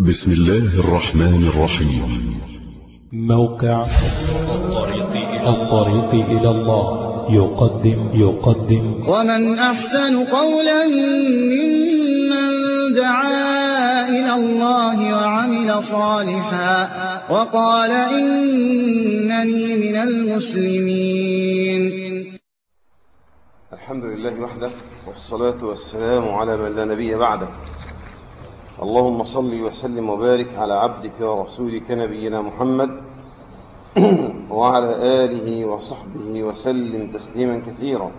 بسم الله الرحمن الرحيم موقع الطريق إلى الله يقدم يقدم ومن أحسن قولا ممن دعا إلى الله وعمل صالحا وقال إنني من المسلمين الحمد لله وحده والصلاة والسلام على من لا نبي بعده اللهم صل وسلم وبارك على عبدك ورسولك نبينا محمد وعلى آله وصحبه وسلم تسليما كثيرا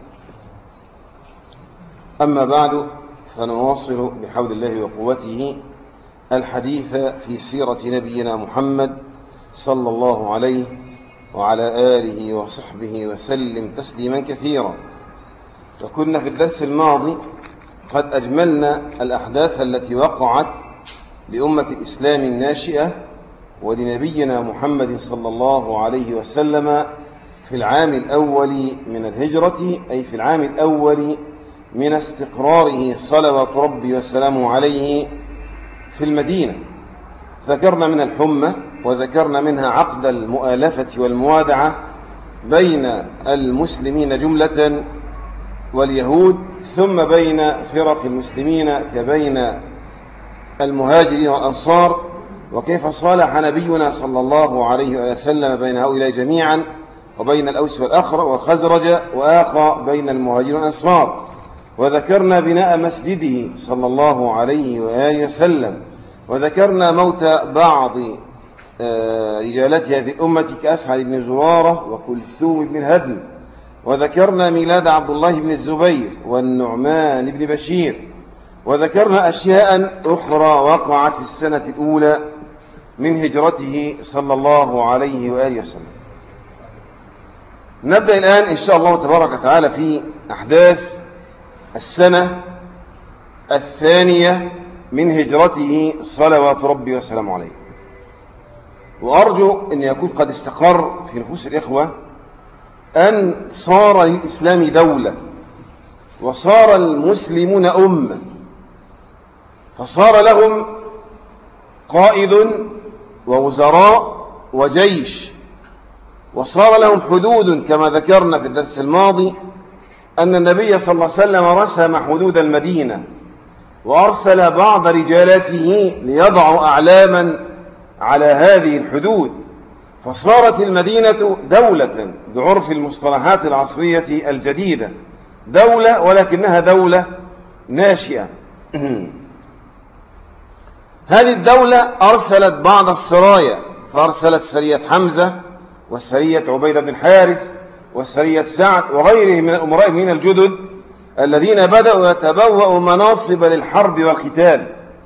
أما بعد فنواصل بحول الله وقوته الحديث في سيرة نبينا محمد صلى الله عليه وعلى آله وصحبه وسلم تسليما كثيرا وكنا في الدرس الماضي قد أجملنا الأحداث التي وقعت لأمة الإسلام الناشئة ولنبينا محمد صلى الله عليه وسلم في العام الأول من الهجرة أي في العام الأول من استقراره صلوات ربي وسلامه عليه في المدينة ذكرنا من الحمى وذكرنا منها عقد المؤالفة والموادعة بين المسلمين جملة واليهود ثم بين فرق المسلمين كبين المهاجرين والأنصار وكيف صالح نبينا صلى الله عليه وسلم بين هؤلاء جميعا وبين الأوس والأخر والخزرج وآخى بين المهاجرين والأنصار وذكرنا بناء مسجده صلى الله عليه وآله وسلم وذكرنا موت بعض رجالات هذه الأمة كأسعد بن زرارة وكلثوم بن الهدم وذكرنا ميلاد عبد الله بن الزبير والنعمان بن بشير وذكرنا أشياء أخرى وقعت في السنة الأولى من هجرته صلى الله عليه وآله وسلم نبدأ الآن إن شاء الله تبارك وتعالى في أحداث السنة الثانية من هجرته صلوات ربي وسلامه عليه وأرجو أن يكون قد استقر في نفوس الإخوة أن صار للإسلام دولة وصار المسلمون أمة فصار لهم قائد ووزراء وجيش وصار لهم حدود كما ذكرنا في الدرس الماضي أن النبي صلى الله عليه وسلم رسم حدود المدينة وأرسل بعض رجالاته ليضعوا أعلاما على هذه الحدود فصارت المدينة دولة بعرف المصطلحات العصرية الجديدة دولة ولكنها دولة ناشئة هذه الدولة أرسلت بعض السرايا فأرسلت سرية حمزة وسرية عبيدة بن الحارث وسرية سعد وغيرهم من الأمراء من الجدد الذين بدأوا يتبوأوا مناصب للحرب والقتال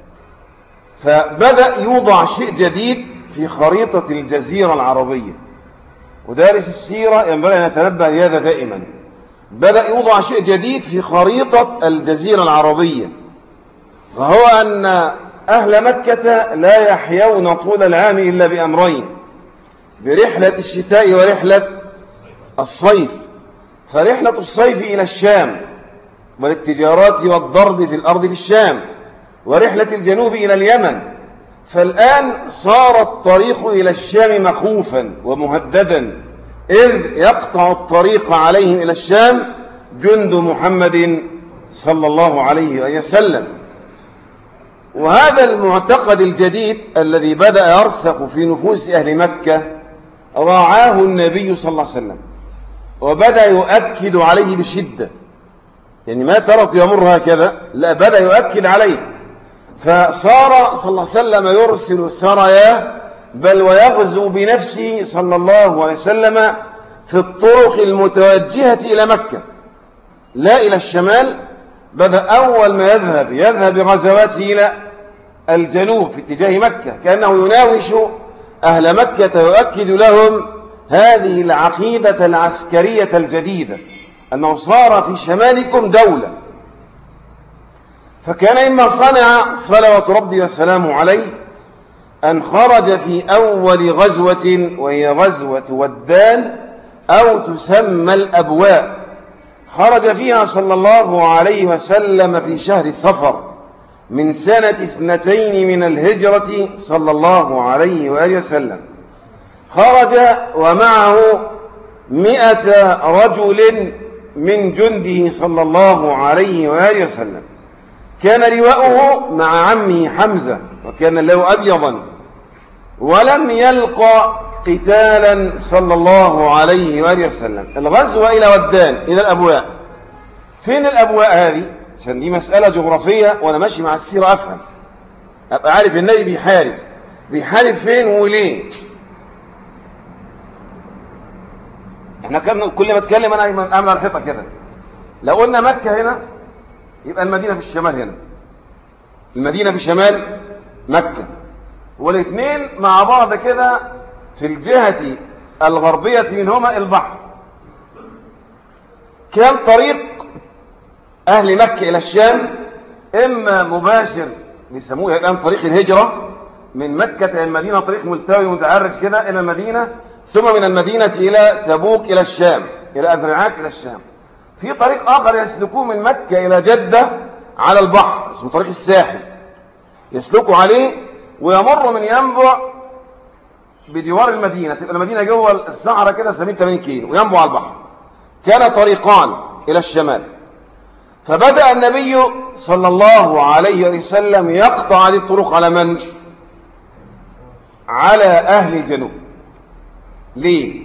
فبدأ يوضع شيء جديد في خريطة الجزيرة العربية ودارس السيرة ينبغي أن يتنبه لهذا دائما بدأ يوضع شيء جديد في خريطة الجزيرة العربية فهو أن أهل مكة لا يحيون طول العام إلا بأمرين برحلة الشتاء ورحلة الصيف فرحلة الصيف إلى الشام والاتجارات والضرب في الأرض في الشام ورحلة الجنوب إلى اليمن فالآن صار الطريق إلى الشام مخوفا ومهددا إذ يقطع الطريق عليهم إلى الشام جند محمد صلى الله عليه وسلم وهذا المعتقد الجديد الذي بدأ يرسخ في نفوس أهل مكة راعاه النبي صلى الله عليه وسلم وبدأ يؤكد عليه بشدة يعني ما ترك يمر هكذا لا بدأ يؤكد عليه فصار صلى الله عليه وسلم يرسل سراياه بل ويغزو بنفسه صلى الله عليه وسلم في الطرق المتوجهة إلى مكة لا إلى الشمال بدأ أول ما يذهب يذهب بغزواته إلى الجنوب في اتجاه مكة كأنه يناوش أهل مكة ويؤكد لهم هذه العقيدة العسكرية الجديدة أنه صار في شمالكم دولة فكان مما صنع صلوات ربي وسلامه عليه أن خرج في أول غزوة وهي غزوة ودان أو تسمى الأبواء خرج فيها صلى الله عليه وسلم في شهر صفر من سنة اثنتين من الهجرة صلى الله عليه وآله وسلم خرج ومعه مئة رجل من جنده صلى الله عليه وآله وسلم كان لواؤه مع عمه حمزة وكان له أبيضا ولم يلقى قتالا صلى الله عليه وآله وسلم الغزو إلى ودان إلى الأبواء فين الأبواء هذه عشان دي مسألة جغرافية وأنا ماشي مع السيرة أفهم أبقى عارف النبي بيحارب بيحارب فين وليه احنا كان كل ما اتكلم انا اعمل الحيطه كده لو قلنا مكه هنا يبقى المدينه في الشمال هنا المدينه في شمال مكه والاثنين مع بعض كده في الجهه الغربيه منهما البحر كان طريق اهل مكه الى الشام اما مباشر بيسموه الان طريق الهجره من مكه الى المدينه طريق ملتوي متعرج كده الى المدينه ثم من المدينة إلى تبوك إلى الشام إلى أذرعات إلى الشام في طريق آخر يسلكوه من مكة إلى جدة على البحر اسمه طريق الساحل يسلكوا عليه ويمر من ينبع بجوار المدينة تبقى المدينة جوه الصحراء كده 70 80 كيلو وينبع على البحر كان طريقان إلى الشمال فبدأ النبي صلى الله عليه وسلم يقطع هذه الطرق على من؟ على أهل الجنوب ليه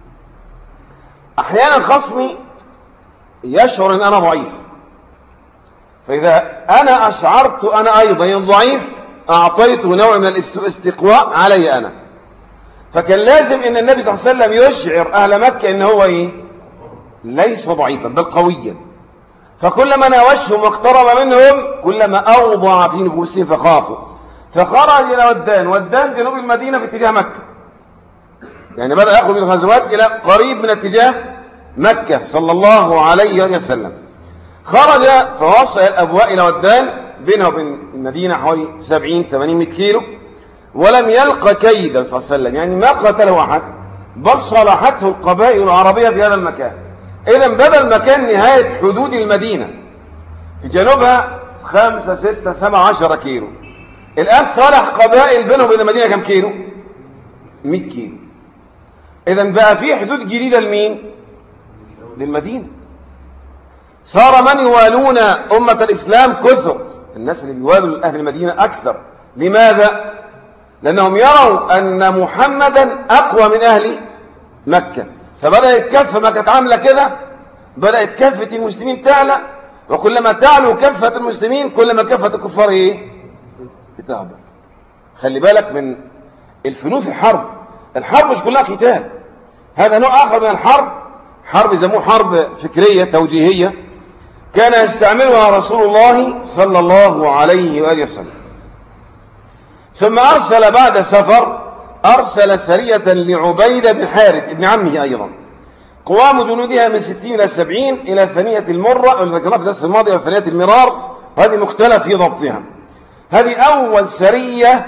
احيانا خصمي يشعر ان انا ضعيف فاذا انا اشعرت انا ايضا ضعيف اعطيته نوع من الاستقواء علي انا فكان لازم ان النبي صلى الله عليه وسلم يشعر اهل مكة ان هو ايه ليس ضعيفا بل قويا فكلما ناوشهم واقترب منهم كلما اوضع في نفوسهم فخافوا فخرج الى ودان ودان جنوب المدينة في اتجاه مكة يعني بدأ يأخذ الغزوات إلى قريب من اتجاه مكة صلى الله عليه وسلم خرج فوصل الأبواء إلى ودان بينه وبين المدينة حوالي 70 80 كيلو ولم يلقى كيدا صلى الله عليه وسلم يعني ما قتله أحد بل صلحته القبائل العربية في هذا المكان إذا بدأ المكان نهاية حدود المدينة في جنوبها خمسة ستة سبعة عشر كيلو الآن صالح قبائل بينه وبين المدينة كم كيلو 100 كيلو اذا بقى في حدود جديدة لمين للمدينة صار من يوالون أمة الإسلام كثر الناس اللي بيوالوا أهل المدينة أكثر لماذا لأنهم يروا أن محمدا أقوى من أهل مكة فبدأت كفة ما كانت عاملة كده بدأت كفة المسلمين تعلى وكلما تعلو كفة المسلمين كلما كفة الكفار ايه بتعبر خلي بالك من الفنون في الحرب الحرب مش كلها قتال هذا نوع آخر من الحرب حرب يسموه حرب فكرية توجيهية كان يستعملها رسول الله صلى الله عليه وآله وسلم ثم أرسل بعد سفر أرسل سرية لعبيدة بن حارث ابن عمه أيضا قوام جنودها من ستين إلى سبعين إلى ثانية المرة ذكرناها في الدرس الماضي إلى ثانية المرار وهذه مختلف في ضبطها هذه أول سرية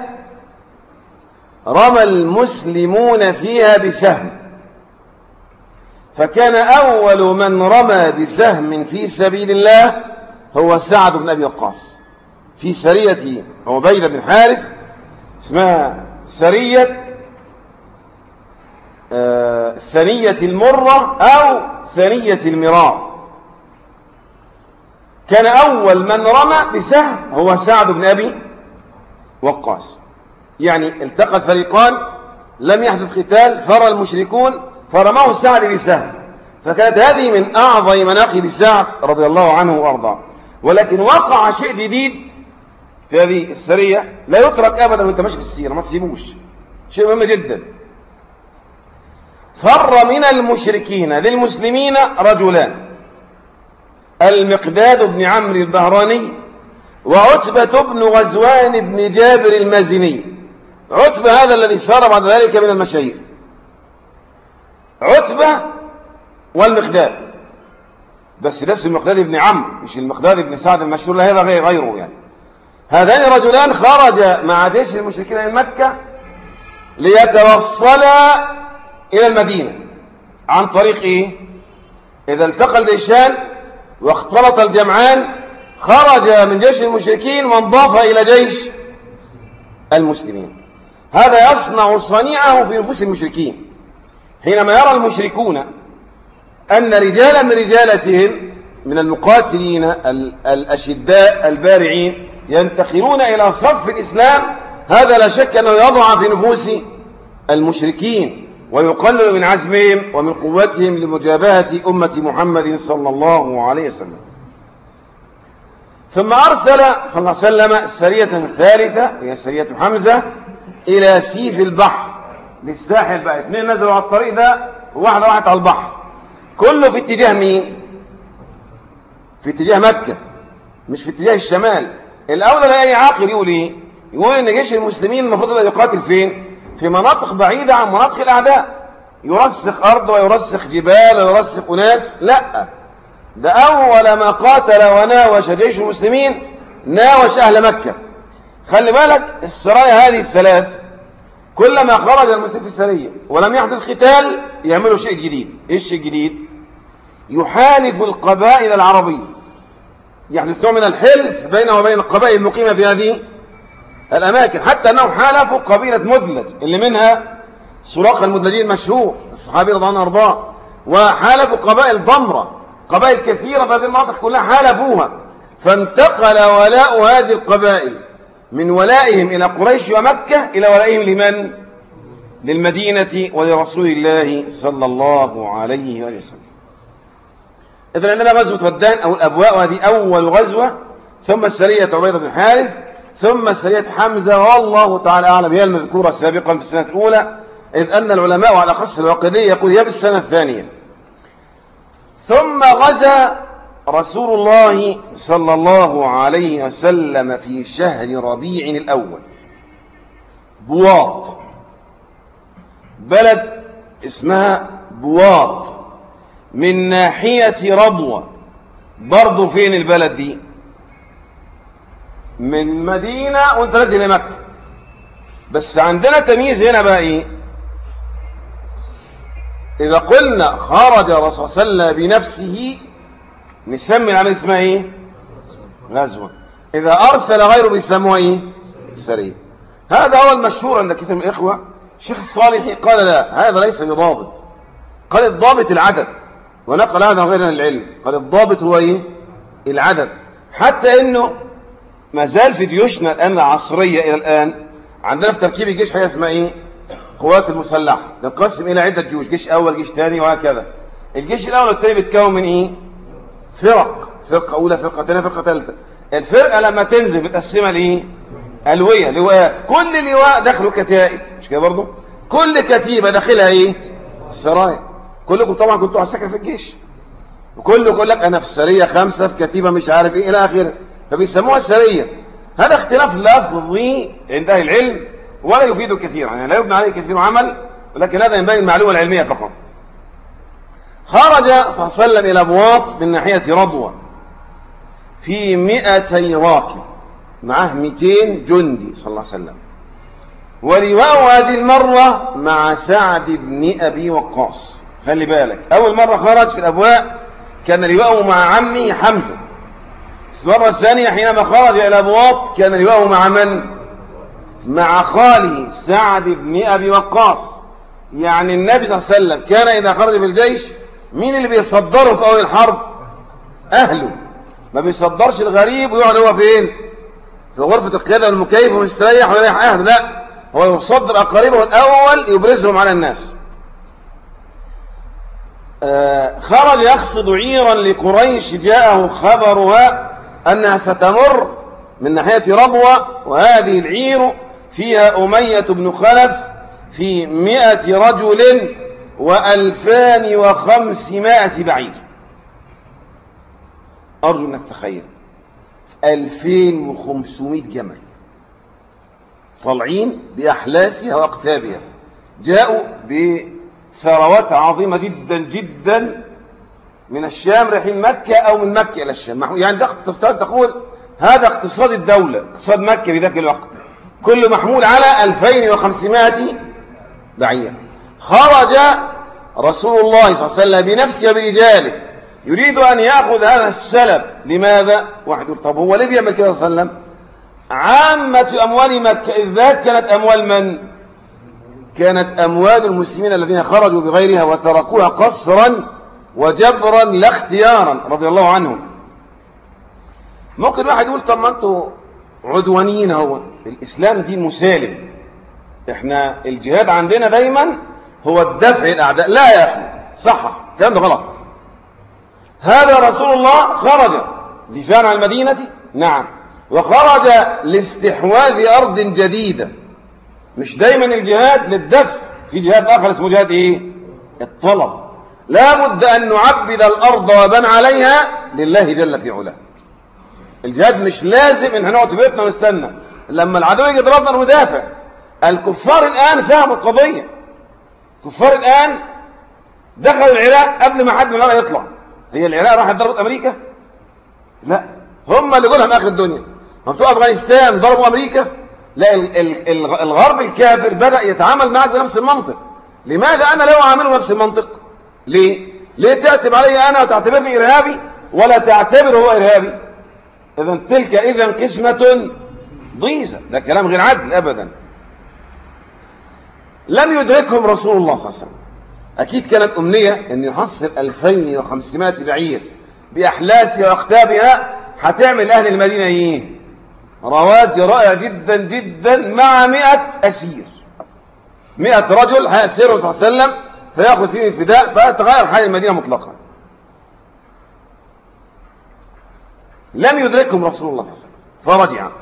رمى المسلمون فيها بسهم فكان أول من رمى بسهم في سبيل الله هو سعد بن أبي وقاص في سرية عبيدة بن حارث اسمها سرية آه ثنية المرة أو ثنية المرار كان أول من رمى بسهم هو سعد بن أبي وقاص يعني التقى الفريقان لم يحدث قتال فرى المشركون فرماه سعد بسهم فكانت هذه من أعظم مناقب سعد رضي الله عنه وأرضاه ولكن وقع شيء جديد في هذه السرية لا يترك أبدا وانت ماشي في السيرة ما تسيبوش شيء مهم جدا فر من المشركين للمسلمين رجلان المقداد بن عمرو البهراني وعتبة بن غزوان بن جابر المازني عتبة هذا الذي صار بعد ذلك من المشاهير عتبة والمقداد بس ده المقداد بن عمرو مش المقداد بن سعد المشهور لا هذا غير غيره يعني هذان رجلان خرج مع جيش المشركين من مكة ليتوصلا إلى المدينة عن طريق إيه؟ إذا التقى الجيشان واختلط الجمعان خرج من جيش المشركين وانضاف إلى جيش المسلمين هذا يصنع صنيعه في نفوس المشركين حينما يرى المشركون أن رجالا من رجالتهم من المقاتلين الأشداء البارعين ينتقلون إلى صف الإسلام هذا لا شك أنه يضع في نفوس المشركين ويقلل من عزمهم ومن قوتهم لمجابهة أمة محمد صلى الله عليه وسلم ثم أرسل صلى الله عليه وسلم السرية الثالثة هي سرية حمزة إلى سيف البحر للساحل بقى اثنين نزلوا على الطريق ده وواحدة واحد على البحر كله في اتجاه مين في اتجاه مكة مش في اتجاه الشمال الأولى لأي عاقل يقول إيه يقول إن جيش المسلمين المفروض أن يقاتل فين في مناطق بعيدة عن مناطق الأعداء يرسخ أرض ويرسخ جبال ويرسخ أناس لا ده أول ما قاتل وناوش جيش المسلمين ناوش أهل مكة خلي بالك السرايا هذه الثلاث كلما خرج المسلمين في السرية ولم يحدث قتال يعملوا شيء جديد ايش الشيء الجديد يحالف القبائل العربية يحدث نوع من الحلف بينه وبين القبائل المقيمة في هذه الأماكن حتى أنهم حالفوا قبيلة مدلج اللي منها سراق المدلجين مشهور الصحابي رضي الله عنه وحالفوا قبائل ضمرة قبائل كثيرة في هذه المناطق كلها حالفوها فانتقل ولاء هذه القبائل من ولائهم إلى قريش ومكة إلى ولائهم لمن؟ للمدينة ولرسول الله صلى الله عليه وسلم إذا عندنا غزوة ودان أو الأبواء وهذه أول غزوة ثم السرية عبيدة بن حارث ثم سرية حمزة والله تعالى أعلم هي المذكورة سابقا في السنة الأولى إذ أن العلماء على خص الواقدية يقول هي في السنة الثانية ثم غزا رسول الله صلى الله عليه وسلم في شهر ربيع الأول بواط بلد اسمها بواط من ناحية ربوة برضو فين البلد دي من مدينة وانت نازل لمكة بس عندنا تمييز هنا بقى ايه اذا قلنا خرج الرسول صلى الله عليه وسلم بنفسه نسمي العمل اسمها ايه غزوة اذا ارسل غيره بيسموها ايه سرية هذا هو المشهور عند كثير من الاخوة شيخ الصالح قال لا هذا ليس بضابط قال الضابط العدد ونقل هذا غير العلم قال الضابط هو ايه العدد حتى انه ما زال في جيوشنا الان العصرية الى الان عندنا في تركيب الجيش حاجه اسمها ايه قوات المسلحة تنقسم الى عدة جيوش جيش اول جيش ثاني وهكذا الجيش الاول والثاني بيتكون من ايه فرق فرقة اولى فرقة ثانية فرقة ثالثة الفرقة لما تنزل بتقسمها لايه الوية لواء كل لواء داخله كتائب مش كده برضه كل كتيبة داخلها ايه السرايا كلكم طبعا كنتوا عساكر في الجيش وكله يقول لك انا في السرية خمسة في كتيبة مش عارف ايه الى اخره فبيسموها السرية هذا اختلاف لفظي عند اهل العلم ولا يفيد كثيرا يعني لا يبنى عليه كثير عمل ولكن هذا ينبغي المعلومة العلمية فقط خرج صلى الله عليه وسلم إلى بواط من ناحية رضوة في مئتي راكب معه 200 جندي صلى الله عليه وسلم ولواء هذه المرة مع سعد بن أبي وقاص خلي بالك أول مرة خرج في الأبواء كان لواءه مع عمي حمزة المرة الثانية حينما خرج إلى بواط كان لواءه مع من؟ مع خاله سعد بن أبي وقاص يعني النبي صلى الله عليه وسلم كان إذا خرج في الجيش مين اللي بيصدره في أول الحرب أهله ما بيصدرش الغريب ويقعد هو فين في غرفة القيادة والمكيف ومستريح ويريح أهله لا هو يصدر أقاربه الأول يبرزهم على الناس آه خرج يقصد عيرا لقريش جاءه خبرها أنها ستمر من ناحية ربوة وهذه العير فيها أمية بن خلف في مئة رجل وألفان وخمسمائة بعير أرجو أنك تخيل ألفين وخمسمائة جمل طالعين بأحلاسها وأقتابها جاءوا بثروات عظيمة جدا جدا من الشام رايحين مكة أو من مكة إلى الشام يعني ده اقتصاد تقول هذا اقتصاد الدولة اقتصاد مكة في ذاك الوقت كله محمول على 2500 بعير خرج رسول الله صلى الله عليه وسلم بنفسه وبرجاله يريد أن يأخذ هذا السلب لماذا؟ واحد يقول طب هو ليه بيعمل كده صلى الله عليه وسلم؟ عامة أموال مكة إذ ذاك كانت أموال من؟ كانت أموال المسلمين الذين خرجوا بغيرها وتركوها قصرا وجبرا لا اختيارا رضي الله عنهم ممكن واحد يقول طب ما انتوا عدوانيين اهو الاسلام دين مسالم احنا الجهاد عندنا دايما هو الدفع الاعداء لا يا اخي صح الكلام ده غلط هذا رسول الله خرج دفاعا عن المدينه نعم وخرج لاستحواذ ارض جديده مش دايما الجهاد للدفع في جهاد اخر اسمه جهاد ايه الطلب لا بد ان نعبد الارض وبن عليها لله جل في علاه الجهاد مش لازم ان هنقعد في بيتنا ونستنى لما العدو يجي يضربنا ندافع الكفار الان فهموا القضيه الكفار الان دخلوا العراق قبل ما حد من العراق يطلع هي العراق راحت ضربت امريكا لا هم اللي جولها من اخر الدنيا ما بتوع افغانستان ضربوا امريكا لا ال ال ال الغرب الكافر بدا يتعامل معك بنفس المنطق لماذا انا لا اعامله نفس المنطق ليه ليه تعتب علي انا وتعتبرني ارهابي ولا تعتبر هو ارهابي اذا تلك اذا قسمه ضيزه ده كلام غير عدل ابدا لم يدركهم رسول الله صلى الله عليه وسلم اكيد كانت امنيه ان يحصل 2500 بعير باحلاسها واختابها هتعمل اهل المدينه ايه رواج رائع جدا جدا مع 100 اسير 100 رجل هيأسره صلى الله عليه وسلم فياخذ فيه الفداء فتغير حال المدينه مطلقا لم يدركهم رسول الله صلى الله عليه وسلم فرجع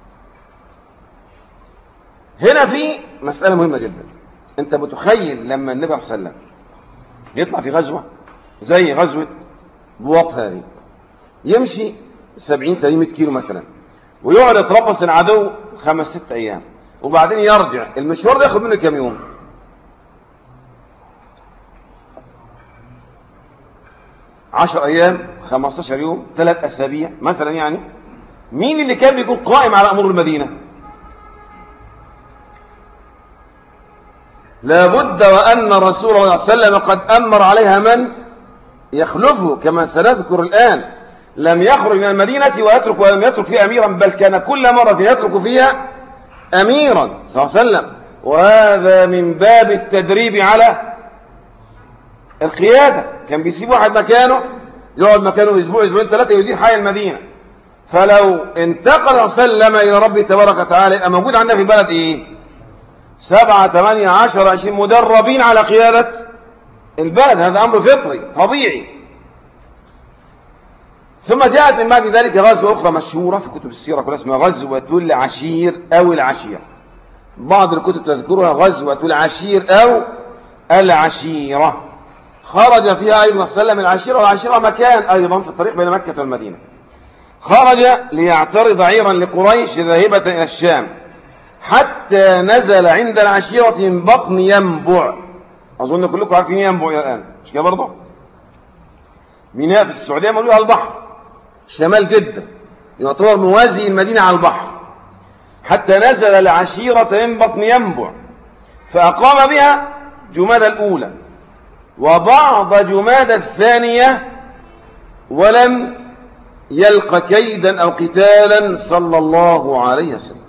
هنا في مسألة مهمة جدا انت متخيل لما النبي صلى الله عليه وسلم يطلع في غزوة زي غزوة بواط هذه يمشي 70 300 كيلو مثلا ويقعد يتربص العدو خمس ست ايام وبعدين يرجع المشوار ده ياخد منه كام يوم عشر ايام 15 يوم ثلاث اسابيع مثلا يعني مين اللي كان بيكون قائم على امور المدينه لابد وان رسول الله صلى الله عليه وسلم قد امر عليها من يخلفه كما سنذكر الان لم يخرج من المدينه ويترك ولم يترك فيها اميرا بل كان كل مره يترك فيها اميرا صلى الله عليه وسلم وهذا من باب التدريب على القيادة كان بيسيب واحد مكانه يقعد مكانه اسبوع اسبوعين ثلاثة يدير حي المدينة فلو انتقل سلم الى ربه تبارك وتعالى يبقى موجود عندنا في البلد ايه سبعة ثمانية عشر عشرين مدربين على قيادة البلد هذا امر فطري طبيعي ثم جاءت من بعد ذلك غزوة أخرى مشهورة في كتب السيرة كلها اسمها غزوة العشير أو العشير بعض الكتب تذكرها غزوة العشير أو العشيرة خرج فيها أيضا صلى الله عليه وسلم العشيرة والعشيرة مكان أيضا في الطريق بين مكة والمدينة خرج ليعترض عيرا لقريش ذاهبة إلى الشام حتى نزل عند العشيرة من بطن ينبع أظن كلكم عارفين ينبع الآن مش كده برضه ميناء في السعودية مولوها البحر شمال جدة يعتبر موازي المدينة على البحر حتى نزل العشيرة من بطن ينبع فأقام بها جماد الأولى وبعض جماد الثانية ولم يلق كيدا أو قتالا صلى الله عليه وسلم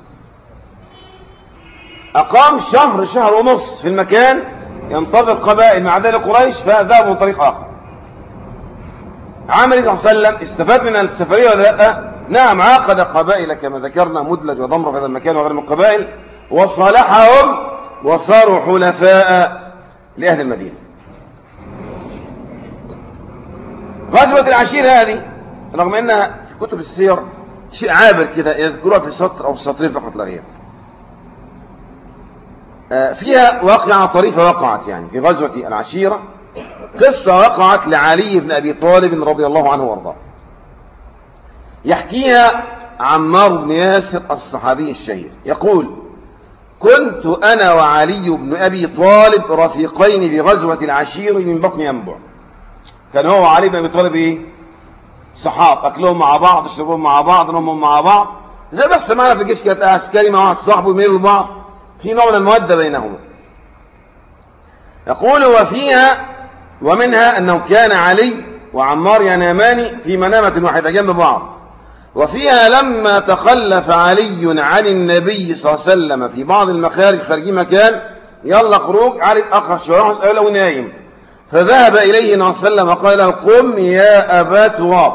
أقام شهر شهر ونص في المكان ينتظر قبائل مع ذلك قريش فذهبوا من طريق آخر عمل صلى الله عليه وسلم استفاد من السفرية ولا لا نعم عاقد قبائل كما ذكرنا مدلج وضمر في هذا المكان وغير من القبائل وصالحهم وصاروا حلفاء لأهل المدينة غزوة العشير هذه رغم انها في كتب السير شيء عابر كده يذكرها في سطر او سطرين فقط لا غير فيها واقعة طريفة وقعت يعني في غزوة العشيرة قصة وقعت لعلي بن أبي طالب رضي الله عنه وارضاه يحكيها عمار بن ياسر الصحابي الشهير يقول كنت أنا وعلي بن أبي طالب رفيقين بغزوة العشير من بطن ينبع كان هو وعلي بن أبي طالب إيه صحاب أكلهم مع بعض يشربون مع بعض نومهم مع بعض زي بس معنا في الجيش كانت عسكري مع واحد صاحبه يميلوا لبعض في نوع من المودة بينهما يقول وفيها ومنها أنه كان علي وعمار ينامان في منامة واحدة جنب بعض وفيها لما تخلف علي عن النبي صلى الله عليه وسلم في بعض المخارج خارجين مكان يلا خروج علي اتأخر شوية راح اسأله لو نايم فذهب إليه النبي صلى الله عليه وسلم وقال له قم يا أبا تراب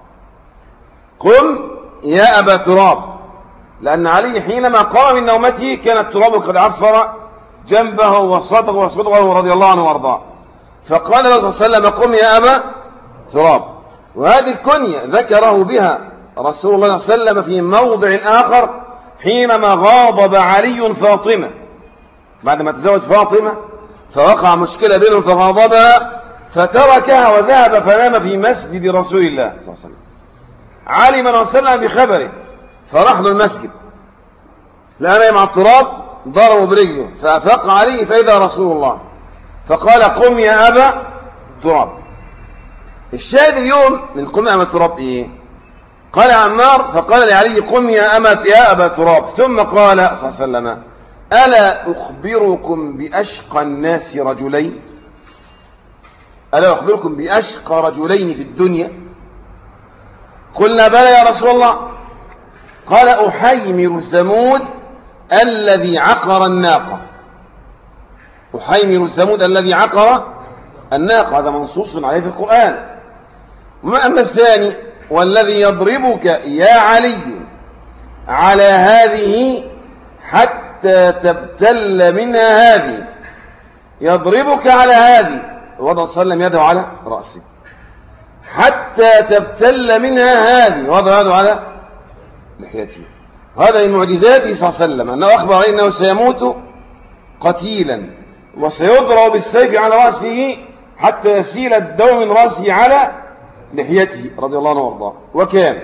قم يا أبا تراب لأن علي حينما قام من نومته كان التراب قد عفر جنبه وسطه وصدغه رضي الله عنه وارضاه فقال له صلى الله عليه وسلم قم يا أبا تراب وهذه الكنية ذكره بها رسول الله صلى الله عليه وسلم في موضع آخر حينما غاضب علي فاطمة بعد ما تزوج فاطمة فوقع مشكلة بينهم فغاضبها فتركها وذهب فنام في مسجد رسول الله صلى الله عليه وسلم علم الرسول صلى الله عليه وسلم بخبره فراح له المسجد لقى نايم على التراب ضربه برجله فأفاق عليه فإذا رسول الله فقال قم يا أبا تراب الشاهد اليوم من قم يا أبا تراب إيه قال عمار فقال لعلي قم يا أمة يا أبا تراب ثم قال صلى الله عليه وسلم ألا أخبركم بأشقى الناس رجلين ألا أخبركم بأشقى رجلين في الدنيا قلنا بلى يا رسول الله قال أحيمر ثمود الذي عقر الناقة أحيمر ثمود الذي عقر الناقة هذا منصوص عليه في القرآن وما أما الثاني والذي يضربك يا علي على هذه حتى تبتل منها هذه يضربك على هذه وضع صلى الله عليه وسلم يده على رأسه حتى تبتل منها هذه وضع يده على لحيته هذا من معجزاته صلى الله عليه وسلم أنه أخبر أنه سيموت قتيلا وسيضرب بالسيف على رأسه حتى يسيل الدم من رأسه على لحيته رضي الله عنه وارضاه وكان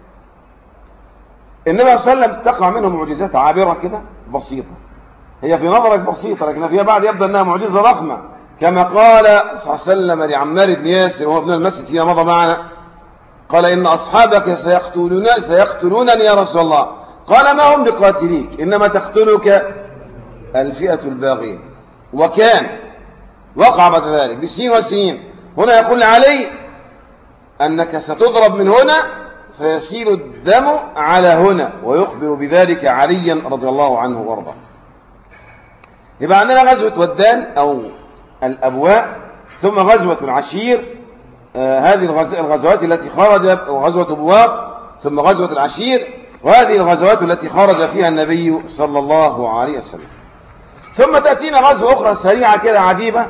النبي صلى الله عليه وسلم تقع منه معجزات عابرة كده بسيطة هي في نظرك بسيطة لكن فيها بعد يبدو أنها معجزة ضخمة كما قال صلى الله عليه وسلم لعمار بن ياسر وهو ابن المسجد فيما مضى معنا قال إن أصحابك سيقتلون سيقتلونني يا رسول الله قال ما هم بقاتليك إنما تقتلك الفئة الباغية وكان وقع بعد ذلك بالسين والسين هنا يقول علي أنك ستضرب من هنا فيسيل الدم على هنا ويخبر بذلك عليا رضي الله عنه وارضاه يبقى عندنا غزوة ودان أو الأبواء ثم غزوة العشير آه هذه الغزوات التي خرج غزوة بواق ثم غزوة العشير وهذه الغزوات التي خرج فيها النبي صلى الله عليه وسلم ثم تأتينا غزوة أخرى سريعة كده عجيبة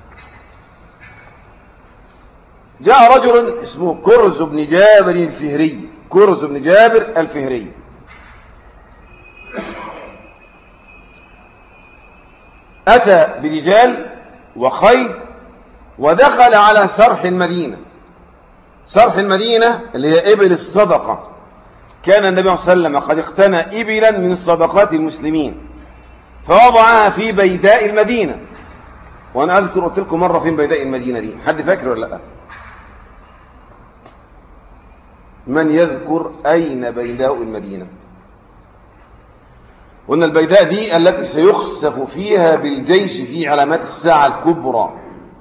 جاء رجل اسمه كرز بن جابر الفهري كرز بن جابر الفهري أتى برجال وخيل ودخل على سرح المدينة سرح المدينة اللي هي إبل الصدقة كان النبي صلى الله عليه وسلم قد اقتنى إبلا من صدقات المسلمين فوضعها في بيداء المدينة وأنا أذكر قلت لكم مرة فين بيداء المدينة دي حد فاكر ولا لا من يذكر أين بيداء المدينة وأن البيداء دي التي سيخسف فيها بالجيش في علامات الساعة الكبرى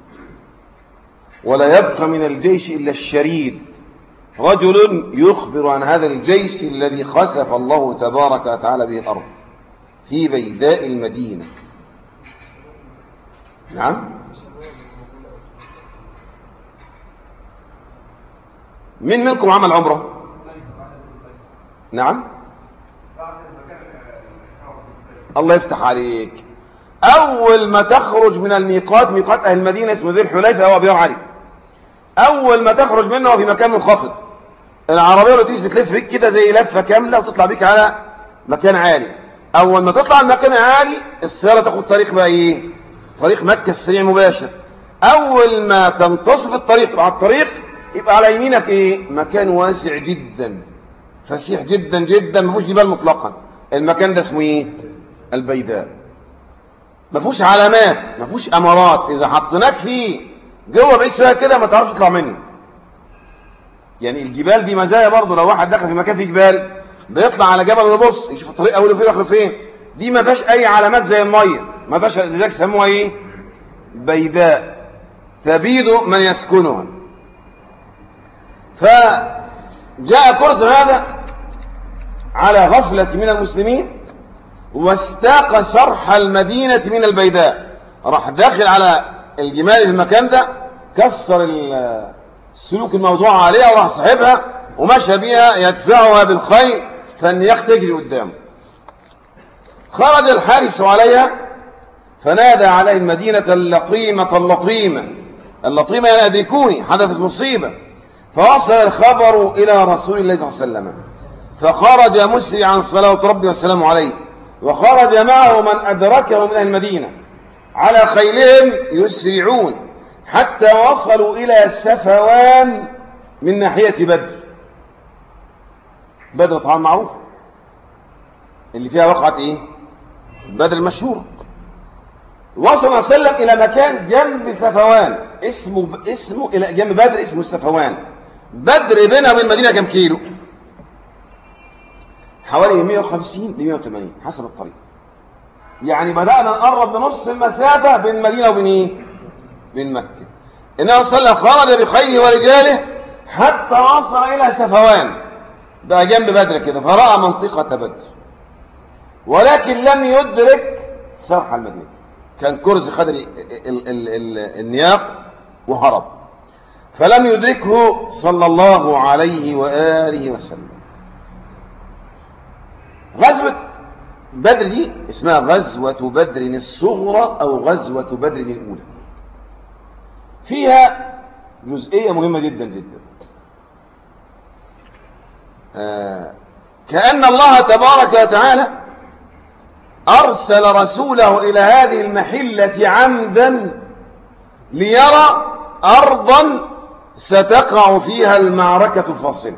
ولا يبقى من الجيش إلا الشريد رجل يخبر عن هذا الجيش الذي خسف الله تبارك وتعالى به الأرض في بيداء المدينة نعم من منكم عمل عمره نعم الله يفتح عليك اول ما تخرج من الميقات ميقات اهل المدينه اسمه ذي الحليفه او ابيار علي اول ما تخرج منه في مكان منخفض العربيه اللي تيجي بتلف بيك كده زي لفه كامله وتطلع بيك على مكان عالي اول ما تطلع المكان عالي السياره تاخد طريق بقى ايه طريق مكه السريع مباشر اول ما تنتصف الطريق على الطريق يبقى على يمينك ايه مكان واسع جدا فسيح جدا جدا ما فيهوش جبال مطلقا المكان ده اسمه ايه البيداء ما فيهوش علامات ما فيهوش امارات اذا حطيناك فيه جوه بعيد شويه كده ما تعرفش تطلع منه يعني الجبال دي مزايا برضه لو واحد دخل في مكان فيه جبال بيطلع على جبل ويبص يشوف الطريق اوله فين واخره فين دي ما فيهاش اي علامات زي الميه ما فيهاش لذلك سموها ايه بيداء تبيد من يسكنها فجاء كرز هذا على غفلة من المسلمين واستاق شرح المدينة من البيداء راح داخل على الجمال في المكان ده كسر ال- السلوك الموضوع عليها وراح صاحبها ومشى بها يدفعها بالخيل فالنياق تجري قدامه خرج الحارس عليها فنادى عليه المدينة اللطيمة اللطيمة اللطيمة يعني أدركوني حدثت مصيبة فوصل الخبر إلى رسول الله صلى الله عليه وسلم فخرج مسرعا صلوات ربي وسلامه عليه وخرج معه من أدركه من أهل المدينة على خيلهم يسرعون حتى وصلوا إلى سفوان من ناحية بدر بدر طبعا معروف اللي فيها وقعت ايه بدر المشهورة وصل صلى الله عليه وسلم إلى مكان جنب سفوان اسمه اسمه إلى جنب بدر اسمه سفوان بدر بينها وبين المدينة كم كيلو حوالي 150 ل 180 حسب الطريق يعني بدأنا نقرب لنص المسافة بين المدينة وبين ايه بين مكة النبي صلى الله عليه وسلم خرج بخيله ورجاله حتى وصل إلى سفوان ده جنب بدر كده فرأى منطقة بدر ولكن لم يدرك سرح المدينة كان كرز خد ال ال ال ال النياق وهرب فلم يدركه صلى الله عليه وآله وسلم غزوة بدر دي اسمها غزوة بدر الصغرى أو غزوة بدر الأولى فيها جزئية مهمة جدا جدا آه كأن الله تبارك وتعالى أرسل رسوله إلى هذه المحلة عمدا ليرى أرضا ستقع فيها المعركة الفاصلة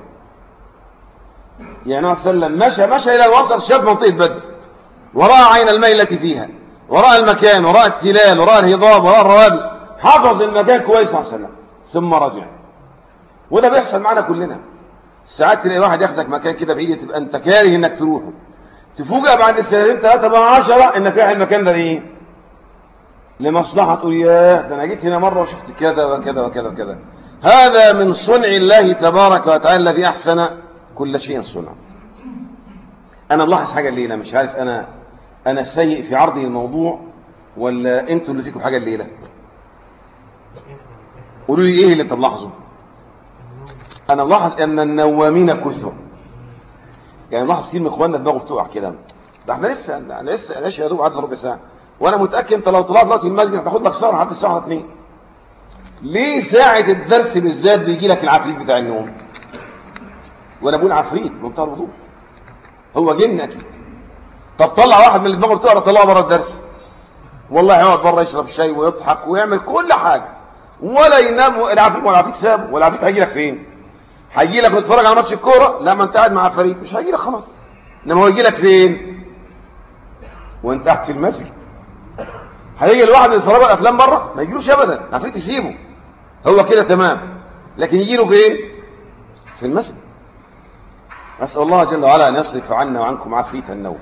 يعني صلى الله عليه وسلم مشى مشى إلى الوسط شاف منطقة بدر وراء عين الميلة فيها وراء المكان وراء التلال وراء الهضاب وراء الروابي حفظ المكان كويس صلى الله عليه وسلم ثم رجع وده بيحصل معنا كلنا ساعات تلاقي واحد ياخدك مكان كده بعيد تبقى انت كاره انك تروحه تفوجئ بعد سنتين ثلاثة بقى عشرة انك رايح المكان ده ليه؟ لمصلحة تقول ياه ده انا جيت هنا مرة وشفت كذا وكذا وكذا وكذا هذا من صنع الله تبارك وتعالى الذي احسن كل شيء صنع انا ملاحظ حاجة الليلة مش عارف انا انا سيء في عرضي الموضوع ولا انتوا اللي فيكم حاجة الليلة قولوا لي ايه اللي انت ملاحظه انا ملاحظ ان النوامين كثر يعني ملاحظ كتير من اخواننا دماغه بتقع كده ده احنا لسه انا لسه انا يا دوب عدى ربع ساعه وانا متاكد انت لو طلعت دلوقتي المسجد هتاخد لك سهره لحد الساعه 2 ليه ساعه الدرس بالذات بيجي لك العفريت بتاع النوم وانا بقول عفريت بمنتهى الوضوح هو جن اكيد طب طلع واحد من اللي دماغه بتقرا طلعه بره الدرس والله يقعد بره يشرب شاي ويضحك ويعمل كل حاجه ولا ينام العفريت ولا العفريت سابه ولا العفريت هيجي لك فين هيجي لك وتتفرج على ماتش الكوره لا ما انت قاعد مع فريق مش هيجي لك خلاص انما هو يجي لك فين وانت قاعد في المسجد هيجي الواحد اللي يتفرج على افلام بره ما يجيلوش ابدا عفريت يسيبه هو كده تمام لكن يجي له فين في المسجد اسال الله جل وعلا ان يصرف عنا وعنكم عفريت النوم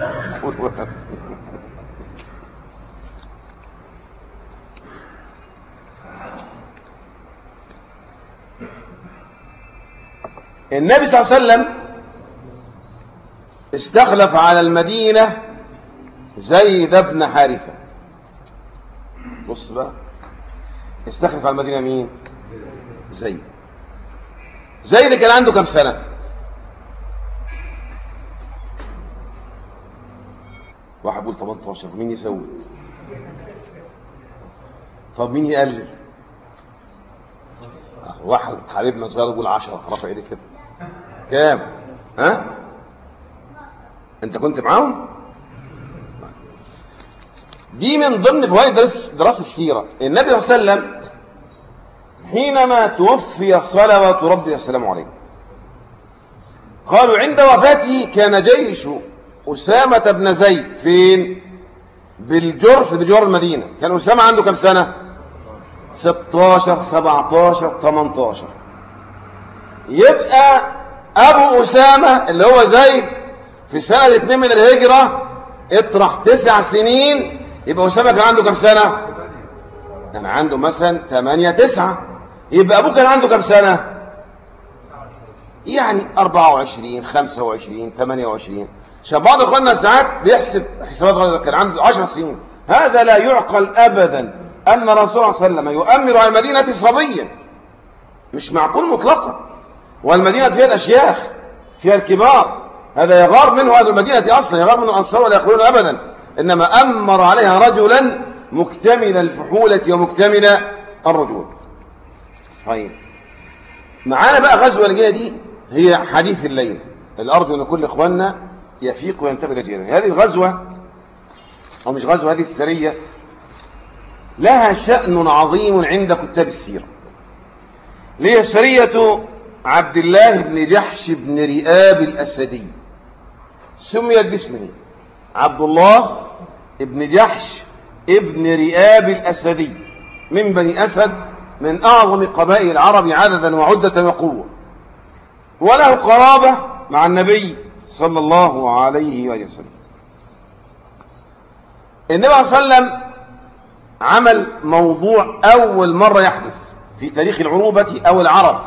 النبي صلى الله عليه وسلم استخلف على المدينة زيد بن حارثة بص بقى استخلف على المدينة مين زيد زيد كان عنده كم سنة واحد بيقول 18 مين يسوي طب مين يقلل واحد حبيبنا صغير يقول 10 رفع ايدك كده كام ها انت كنت معاهم دي من ضمن فوائد درس دراسه السيره النبي صلى الله عليه وسلم حينما توفي صلوات ربي والسلام عليه قالوا عند وفاته كان جيش أسامة بن زيد فين بالجرف بجوار المدينة كان أسامة عنده كم سنة 16 17 18 يبقى ابو اسامة اللي هو زيد في سنة اتنين من الهجرة اطرح تسع سنين يبقى اسامة كان عنده كم سنة كان عنده مثلا تمانية تسعة يبقى ابوه كان عنده كم سنة يعني 24 25 28 عشان بعض اخواننا ساعات بيحسب حسابات غلط كان عنده 10 سنين هذا لا يعقل ابدا ان الرسول صلى الله عليه وسلم يؤمر على المدينه صبيا مش معقول مطلقا والمدينه فيها الاشياخ فيها الكبار هذا يغار منه اهل المدينه اصلا يغار منه الانصار ولا يخلون ابدا انما امر عليها رجلا مكتمل الفحوله ومكتمل الرجول طيب معانا بقى غزوه اللي جايه دي هي حديث الليل الارض ان كل اخواننا يفيق وينتبه لجيرانه هذه الغزوه او مش غزوه هذه السريه لها شأن عظيم عند كتاب السيرة ليه سرية عبد الله بن جحش بن رئاب الأسدي سميت باسمه عبد الله بن جحش ابن رئاب الأسدي من بني أسد من أعظم قبائل العرب عددا وعدة وقوة وله قرابة مع النبي صلى الله عليه وسلم النبي صلى الله عليه وسلم عمل موضوع أول مرة يحدث في تاريخ العروبة أو العرب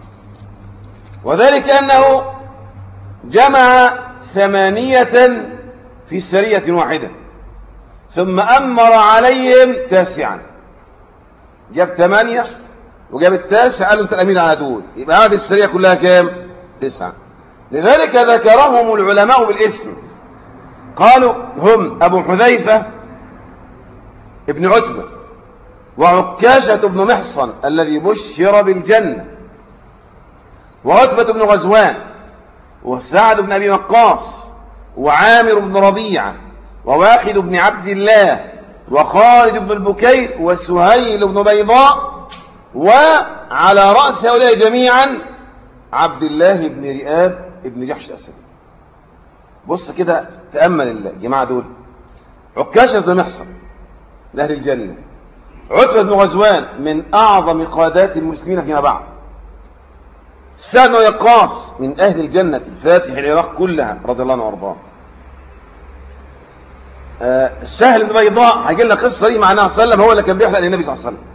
وذلك أنه جمع ثمانية في سرية واحدة ثم أمر عليهم تاسعا جاب ثمانية وجاب التاسع قال له انت الامين على دول يبقى هذه السريه كلها كام تسعه لذلك ذكرهم العلماء بالاسم قالوا هم ابو حذيفه ابن عتبه وعكاشة بن محصن الذي بشر بالجنة وعتبة بن غزوان وسعد بن أبي وقاص وعامر بن ربيعة وواخد بن عبد الله وخالد بن البكير وسهيل بن بيضاء وعلى رأس هؤلاء جميعا عبد الله بن رئاب بن جحش الأسد بص كده تأمل الجماعة دول عكاشة بن محصن من أهل الجنة عتبة بن غزوان من أعظم قادات المسلمين فيما بعد سعد بن وقاص من أهل الجنة فاتح العراق كلها رضي الله عنه وارضاه آه سهل بن بيضاء هيجي لنا قصه دي معناها صلى الله عليه وسلم هو اللي كان بيحلق للنبي صلى الله عليه وسلم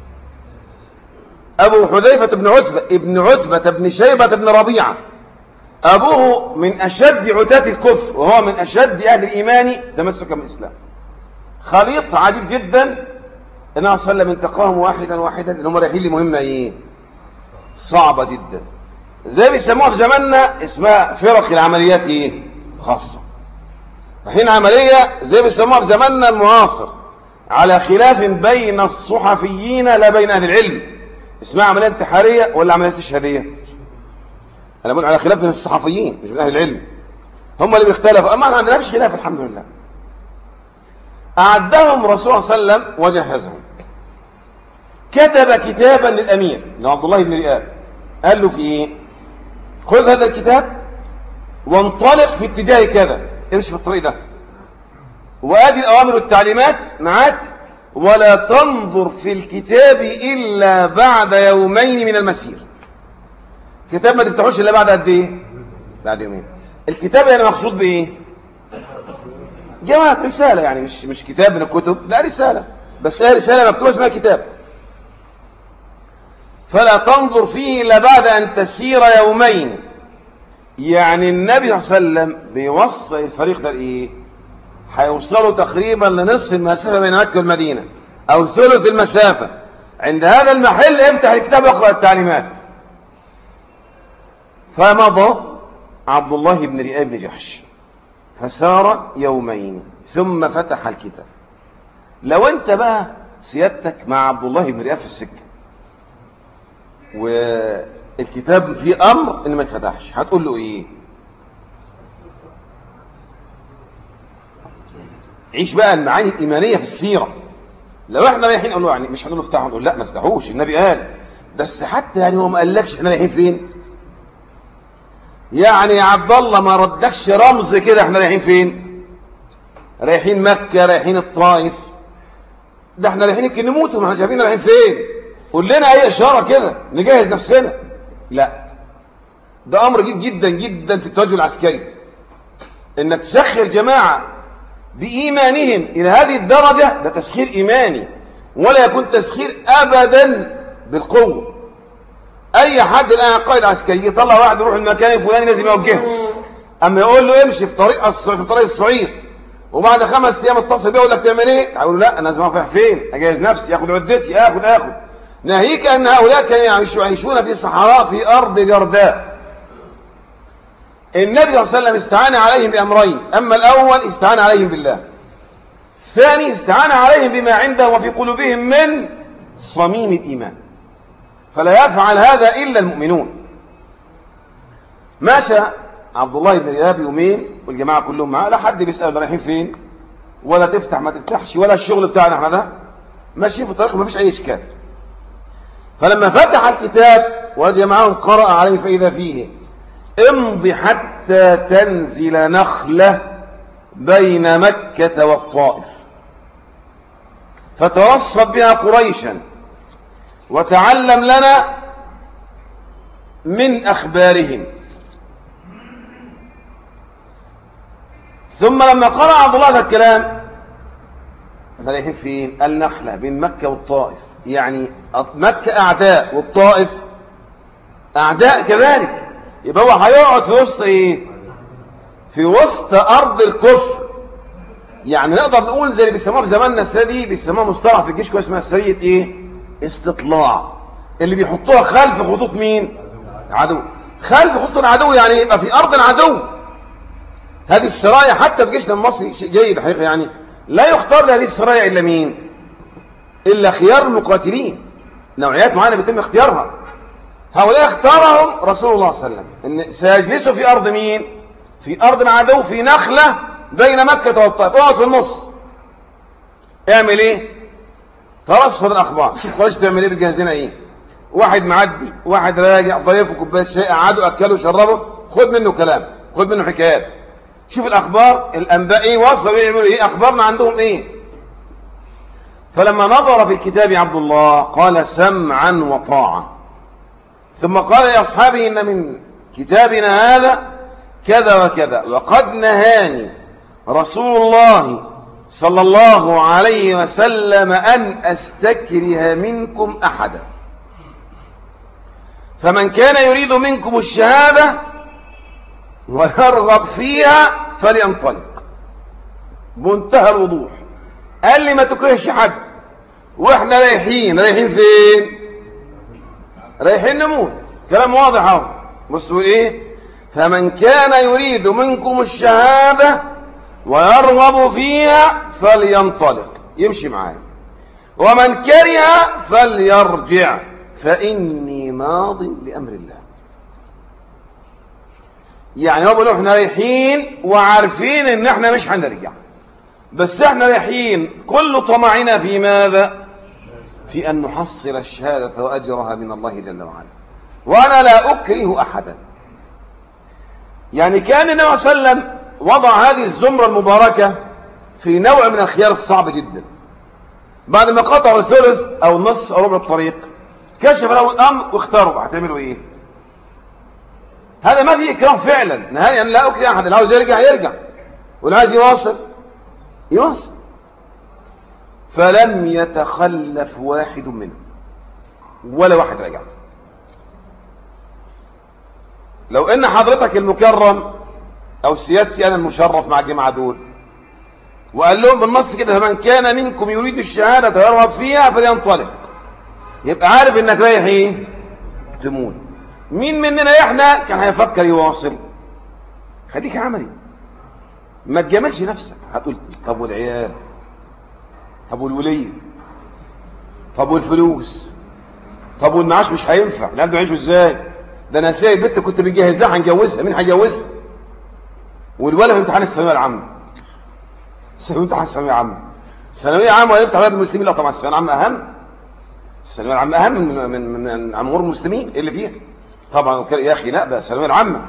ابو حذيفه بن عتبه ابن عتبه بن شيبه بن ربيعه ابوه من اشد عتاة الكفر وهو من اشد اهل الايمان تمسكا بالاسلام خليط عجيب جدا النبي صلى الله عليه وسلم انتقاهم واحدا واحدا اللي هم رايحين لمهمه ايه صعبه جدا زي بيسموها في زماننا اسمها فرق العمليات ايه خاصه رايحين عمليه زي بيسموها في زماننا المعاصر على خلاف بين الصحفيين لا بين اهل العلم اسمها عمليه انتحاريه ولا عمليه استشهاديه انا بقول على خلاف بين الصحفيين مش من اهل العلم هم اللي بيختلفوا اما ما عندناش خلاف الحمد لله اعدهم رسول الله صلى الله عليه وسلم وجهزهم كتب كتابا للامير لعبد الله بن رئاب قال له في ايه خذ هذا الكتاب وانطلق في اتجاه كذا امشي في الطريق ده وادي الاوامر والتعليمات معاك ولا تنظر في الكتاب الا بعد يومين من المسير كتاب ما تفتحوش الا بعد قد ايه بعد يومين الكتاب يعني مقصود بايه جماعة رسالة يعني مش مش كتاب من الكتب لا رسالة بس هي رسالة مكتوبة اسمها كتاب فلا تنظر فيه إلا بعد أن تسير يومين يعني النبي صلى الله عليه وسلم بيوصي الفريق ده لإيه هيوصلوا تقريبا لنصف المسافة بين مكة والمدينة أو ثلث المسافة عند هذا المحل افتح الكتاب واقرأ التعليمات فمضى عبد الله بن رئاب بن جحش فسار يومين ثم فتح الكتاب لو انت بقى سيادتك مع عبد الله بن رئاب في السكه والكتاب فيه امر ان ما يتفتحش هتقول له ايه عيش بقى المعاني الايمانيه في السيره لو احنا رايحين نقول له يعني مش هنقول له افتحوا نقول لا ما افتحوش النبي قال بس حتى يعني هو ما قالكش احنا رايحين فين يعني يا عبد الله ما ردكش رمز كده احنا رايحين فين رايحين مكة رايحين الطائف ده احنا رايحين يمكن نموت وما احنا شايفين رايحين فين قول لنا اي اشارة كده نجهز نفسنا لا ده امر جيد جدا جدا في التوجه العسكري انك تسخر جماعة بايمانهم الى هذه الدرجة ده تسخير ايماني ولا يكون تسخير ابدا بالقوة اي حد الان قائد عسكري يطلع واحد يروح المكان الفلاني لازم يوجهه اما يقول له امشي في طريق الص- في طريق الصعيد وبعد خمس ايام اتصل بيه يقول لك تعمل ايه اقول له لا انا لازم اروح فين اجهز نفسي اخد عدتي اخد اخد ناهيك ان هؤلاء كانوا يعيشوا- يعيشون في صحراء في ارض جرداء النبي صلى الله عليه وسلم استعان عليهم بامرين اما الاول استعان عليهم بالله الثاني استعان عليهم بما عندهم وفي قلوبهم من صميم الايمان فلا يفعل هذا الا المؤمنون ماشى عبد الله بن اياب يومين والجماعه كلهم معاه لا حد بيسال ده رايحين فين ولا تفتح ما تفتحش ولا الشغل بتاعنا احنا ده ماشيين في الطريق ما فيش اي اشكال فلما فتح الكتاب وجد معهم قرأ عليه فإذا فيه امض حتى تنزل نخلة بين مكة والطائف فترصد بها قريشا وتعلم لنا من أخبارهم ثم لما قرأ عبد الله هذا الكلام احنا رايحين فين؟ النخلة بين مكة والطائف يعني مكة أعداء والطائف أعداء كذلك يبقى هو هيقعد في وسط إيه؟ في وسط أرض الكفر يعني نقدر نقول زي اللي بيسموها في زماننا السنة دي بيسموها مصطلح في الجيش كويس اسمها سرية إيه؟ استطلاع اللي بيحطوها خلف خطوط مين؟ عدو خلف خطوط العدو يعني يبقى في أرض العدو هذه السرايا حتى في جيشنا المصري شيء جيد حقيقة يعني لا يختار لهذه السرايا إلا مين إلا خيار المقاتلين نوعيات معينة بيتم اختيارها هؤلاء اختارهم رسول الله صلى الله عليه وسلم إن سيجلسوا في أرض مين في أرض العدو في نخلة بين مكة والطائف اقعد في النص اعمل ايه ترصد الأخبار شوف قريش تعمل ايه بتجهز لنا ايه واحد معدي واحد راجع ضيفه كوبايه شاي قعدوا اكلوا شربوا خد منه كلام خد منه حكايات شوف الاخبار الانباء ايه وصلوا يعملوا ايه اخبارنا عندهم ايه فلما نظر في الكتاب عبد الله قال سمعا وطاعه ثم قال لاصحابه ان من كتابنا هذا كذا وكذا وقد نهاني رسول الله صلى الله عليه وسلم ان استكره منكم احدا فمن كان يريد منكم الشهاده ويرغب فيها فلينطلق منتهى الوضوح قال لي ما تكرهش حد واحنا رايحين رايحين فين رايحين نموت كلام واضح اهو بصوا ايه فمن كان يريد منكم الشهاده ويرغب فيها فلينطلق يمشي معايا ومن كره فليرجع فاني ماض لامر الله يعني هو بيقولوا احنا رايحين وعارفين ان احنا مش هنرجع بس احنا رايحين كل طمعنا في ماذا في ان نحصل الشهادة واجرها من الله جل وعلا وانا لا اكره احدا يعني كان النبي صلى الله عليه وسلم وضع هذه الزمرة المباركة في نوع من الخيار الصعب جدا بعد ما قطعوا الثلث او النص او ربع الطريق كشف له الامر واختاروا هتعملوا ايه هذا ما فيه إكراه فعلا نهائيا لا أكره أحد اللي عاوز يرجع يرجع واللي عايز يواصل يواصل فلم يتخلف واحد منهم ولا واحد رجع لو ان حضرتك المكرم او سيادتي انا المشرف مع الجماعه دول وقال لهم بالنص كده فمن كان منكم يريد الشهاده ويرغب فيها فلينطلق يبقى عارف انك رايح ايه تموت مين مننا احنا كان هيفكر يواصل خليك عملي ما تجاملش نفسك هتقول طب والعيال طب والولية طب والفلوس طب والمعاش مش هينفع لا ده يعيشوا ازاي ده انا سايب بنت كنت مجهز لها هنجوزها مين هيجوزها والولد في امتحان الثانويه العامه ثانويه امتحان الثانويه العامه الثانويه العامه هيفتح بلد المسلمين لا طبعا الثانويه العامه اهم الثانويه العامه اهم من من من امور المسلمين اللي فيها طبعا يا اخي لا ده الثانويه العامه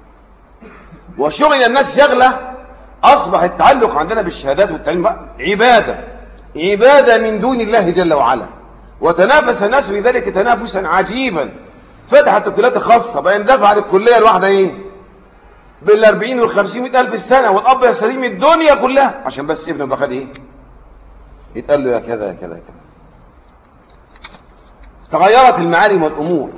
وشغل الناس شغله اصبح التعلق عندنا بالشهادات والتعليم بقى عباده عباده من دون الله جل وعلا وتنافس الناس في ذلك تنافسا عجيبا فتحت الكليات الخاصه بقى يندفع للكليه الواحده ايه بال 40 وال 50 100 الف السنه والاب يستلم الدنيا كلها عشان بس ابنه يبقى خد ايه يتقال له يا كذا يا كذا يا كذا تغيرت المعالم والامور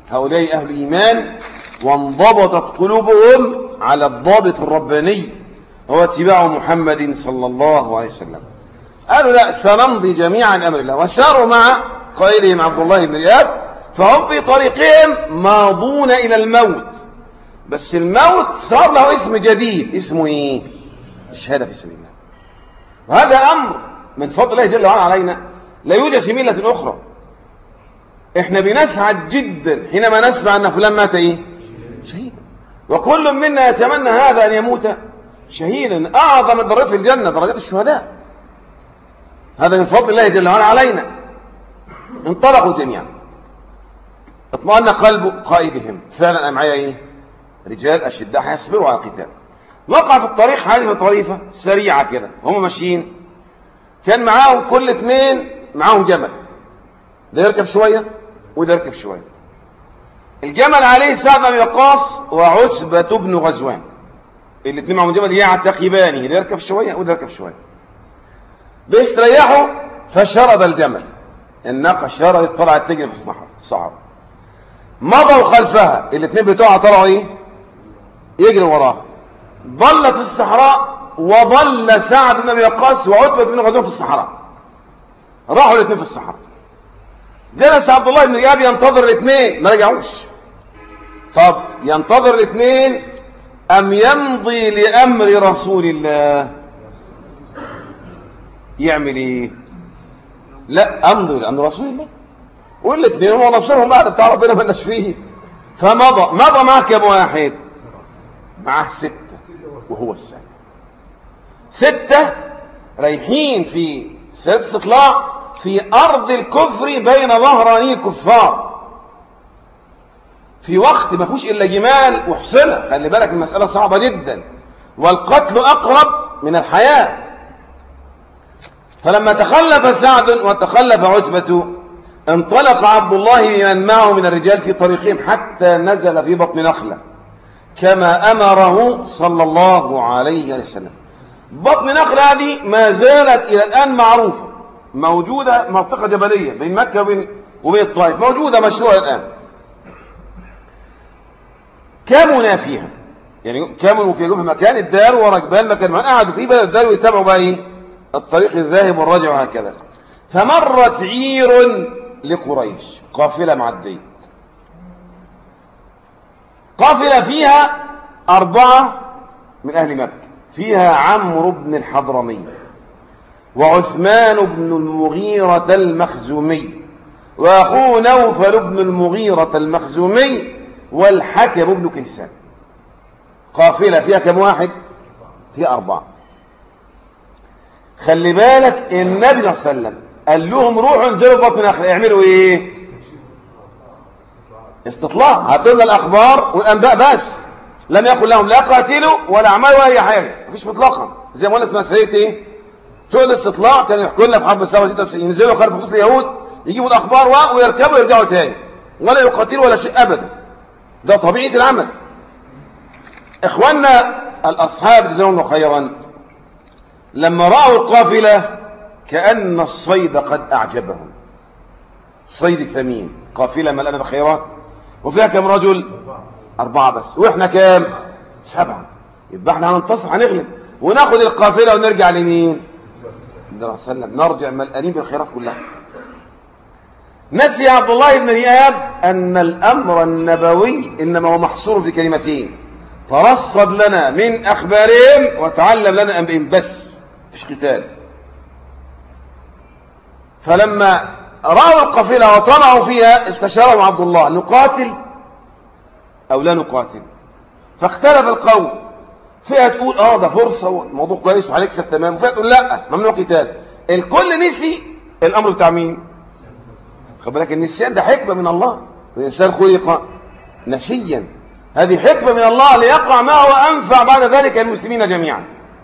هؤلاء أهل الإيمان وانضبطت قلوبهم على الضابط الرباني هو اتباع محمد صلى الله عليه وسلم قالوا لا سنمضي جميعا أمر الله وساروا مع قائلهم عبد الله بن إياب فهم في طريقهم ماضون إلى الموت بس الموت صار له اسم جديد اسمه ايه الشهادة في سبيل الله وهذا أمر من فضل الله جل وعلا علينا لا يوجد في ملة أخرى احنا بنسعد جدا حينما نسمع أن فلان مات ايه شهيدا وكل منا يتمنى هذا أن يموت شهيدا أعظم الدرجات في الجنة درجات الشهداء هذا من فضل الله جل وعلا علينا انطلقوا جميعا اطمأن قلب قائدهم فعلا معايا ايه رجال اشداء هيصبروا على القتال وقع في الطريق حادثه طريفه سريعه كده هم ماشيين كان معاهم كل اثنين معاهم جمل ده يركب شويه وده يركب شويه الجمل عليه سعد بن وقاص وعتبة بن غزوان الاثنين معاهم جمل يعتقبانه ده يركب شويه وده يركب شويه بيستريحوا فشرد الجمل الناقه شردت طلعت تجري في الصحراء مضوا خلفها الاثنين بتوعها طلعوا ايه يجري وراها ضلت في الصحراء وضل سعد بن ابي وقاص وعتبه بن غزوان في الصحراء راحوا الاثنين في الصحراء جلس عبد الله بن اياب ينتظر الاثنين ما رجعوش طب ينتظر الاثنين ام يمضي لامر رسول الله يعمل ايه لا امضي لامر رسول الله والاثنين هو نصرهم بعد بتاع ربنا ما فيه فمضى مضى معاه كم واحد معاه ستة وهو السابع ستة رايحين في سيد استطلاع في أرض الكفر بين ظهراني الكفار في وقت ما فيهوش إلا جمال وحصنة خلي بالك المسألة صعبة جدا والقتل أقرب من الحياة فلما تخلف سعد وتخلف عتبة انطلق عبد الله بمن معه من الرجال في طريقهم حتى نزل في بطن نخلة كما أمره صلى الله عليه وسلم بطن نخلة هذه ما زالت إلى الآن معروفة موجودة منطقة جبلية بين مكة وبين, وبين الطائف موجودة مشروعة الآن كامنا فيها يعني كامنوا في جوف مكان الدار وركبان مكان ما قعدوا فيه بدأوا الدار ويتابعوا بقى ايه الطريق الذاهب والراجع وهكذا فمرت عير لقريش قافلة معدية قافلة فيها أربعة من أهل مكة فيها عمرو بن الحضرمي وعثمان بن المغيرة المخزومي وأخوه نوفل بن المغيرة المخزومي والحكم بن كيسان قافلة فيها كم واحد فيها أربعة خلي بالك النبي صلى الله عليه وسلم قال لهم روحوا انزلوا بطن نخلة يعملوا ايه استطلاع هاتوا لنا الاخبار والانباء بس لم يقل لهم لا قاتلوا ولا اعملوا اي حاجه مفيش مطلقا زي ما قلنا اسمها سيئه ايه تقول الاستطلاع كانوا يحكوا لنا في حرب السبعه 96 ينزلوا خلف خطوط اليهود يجيبوا الاخبار ويركبوا ويرجعوا تاني ولا يقاتلوا ولا شيء ابدا ده طبيعه العمل اخواننا الاصحاب جزاهم الله خيرا لما راوا القافله كأن الصيد قد أعجبهم صيد ثمين قافلة ملأنا بخيرات وفيها كم رجل أربعة بس وإحنا كام سبعة يبقى احنا هننتصر هنغلب وناخد القافلة ونرجع لمين النبي صلى الله عليه وسلم نرجع ملأنين بالخيرات كلها نسي عبد الله بن اياب أن الأمر النبوي إنما هو محصور في كلمتين ترصد لنا من أخبارهم وتعلم لنا أنبئهم بس مفيش قتال فلما رأوا القافلة وطلعوا فيها استشارهم عبد الله نقاتل أو لا نقاتل فاختلف القول فئة تقول اه ده فرصة والموضوع كويس وهنكسب تمام وفئة تقول لا ممنوع قتال الكل نسي الأمر بتاع مين؟ خد بالك النسيان ده حكمة من الله الإنسان خلق نسيا هذه حكمة من الله ليقع ما هو أنفع بعد ذلك المسلمين جميعا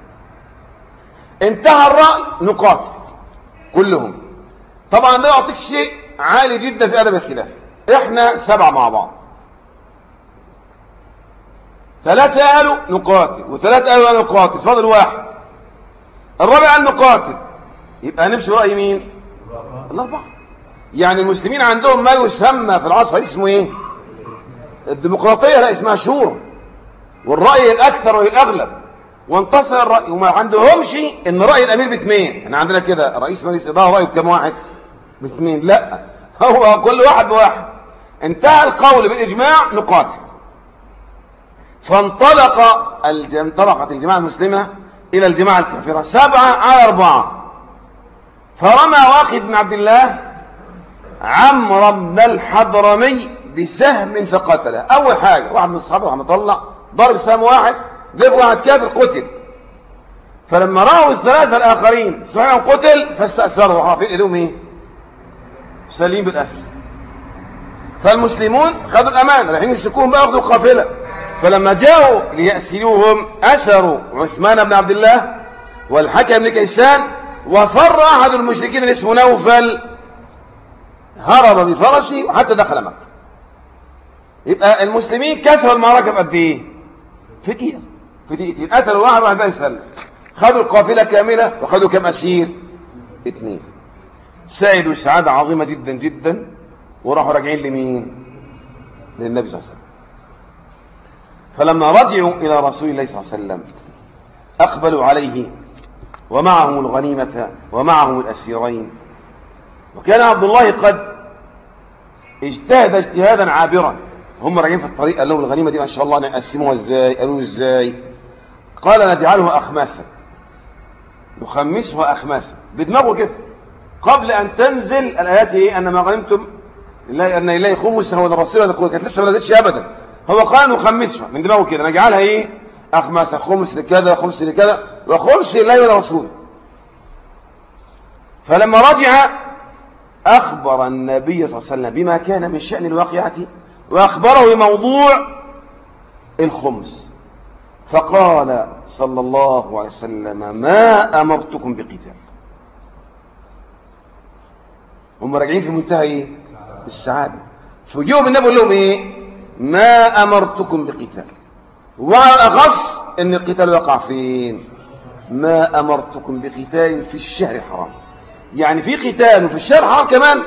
انتهى الرأي نقاتل كلهم طبعا ده يعطيك شيء عالي جدا في ادب الخلاف احنا سبعة مع بعض ثلاثة قالوا نقاتل وثلاثة قالوا نقاتل فاضل واحد الرابع قال نقاتل يبقى نمشي رأي مين الأربعة يعني المسلمين عندهم ما يسمى في العصر اسمه ايه الديمقراطية لا اسمها شورى والرأي الأكثر والأغلب وانتصر الرأي وما عندهمش ان رأي الأمير باثنين احنا عندنا كده رئيس مجلس إدارة رأيه بكام واحد باثنين لا هو كل واحد بواحد انتهى القول بالإجماع نقاتل فانطلق الج... انطلقت الجماعة المسلمة إلى الجماعة الكافرة سبعة على أربعة فرمى واقد بن عبد الله عمرو بن الحضرمي بسهم فقتله أول حاجة واحد من الصحابة راح مطلع ضرب سهم واحد جاب واحد كافر قتل فلما رأوا الثلاثة الآخرين صحيح قتل فاستأثروا وحافين إيدهم إيه سليم بالأسر فالمسلمون خذوا الأمان رايحين يمسكوهم بقى ياخذوا القافلة فلما جاءوا ليأسروهم أسروا عثمان بن عبد الله والحكم بن كيسان وفر أحد المشركين اللي اسمه نوفل هرب بفرسه حتى دخل مكة يبقى المسلمين كسروا المعركة بقد ايه في دقيقة في دقيقتين قتلوا واحد واحد بقى يسلم خدوا القافلة كاملة وخدوا كم أسير اثنين سعدوا سعادة عظيمة جدا جدا وراحوا راجعين لمين للنبي صلى الله عليه وسلم فلما رجعوا إلى رسول الله صلى الله عليه وسلم أقبلوا عليه ومعهم الغنيمة ومعهم الأسيرين وكان عبد الله قد اجتهد اجتهادا عابرا هم راجعين في الطريق قال لهم الغنيمة دي ما شاء الله نقسموها ازاي قالوا ازاي قال نجعلها أخماسا نخمسها أخماسا بدماغه كده قبل أن تنزل الآيات هي أن ما غنمتم لله أن إليه خمس هو الرسول هذا كانت لسه ما نزلتش أبدا هو قال نخمسها من دماغه كده نجعلها إيه أخماسا خمس لكذا خمس لكذا وخمس لله ولرسوله فلما رجع أخبر النبي صلى الله عليه وسلم بما كان من شأن الواقعة وأخبره بموضوع الخمس فقال صلى الله عليه وسلم ما أمرتكم بقتال هم راجعين في منتهى ايه السعادة فجيبوا بالنبي يقول لهم ايه ما أمرتكم بقتال وعلى الأخص ان القتال وقع فين ما أمرتكم بقتال في الشهر الحرام يعني في قتال وفي الشهر الحرام كمان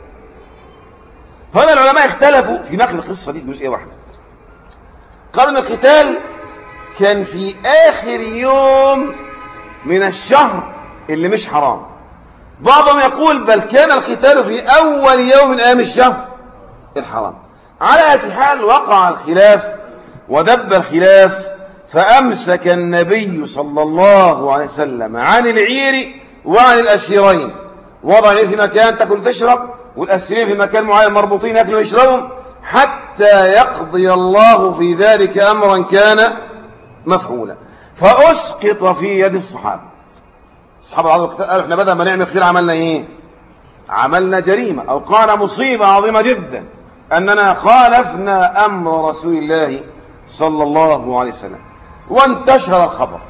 هنا العلماء اختلفوا في نقل القصة دي جزئية واحدة قالوا ان القتال كان في آخر يوم من الشهر اللي مش حرام بعضهم يقول بل كان القتال في أول يوم من أيام الشهر الحرام على أي حال وقع الخلاف ودب الخلاف فأمسك النبي صلى الله عليه وسلم عن العير وعن الأسيرين وضع العير في مكان تأكل تشرب والأسيرين في مكان معين مربوطين يأكلوا ويشربوا حتى يقضي الله في ذلك أمرا كان مفعولا فأسقط في يد الصحابة الصحابة قالوا احنا بدل ما نعمل خير عملنا ايه عملنا جريمة او قال مصيبة عظيمة جدا اننا خالفنا امر رسول الله صلى الله عليه وسلم وانتشر الخبر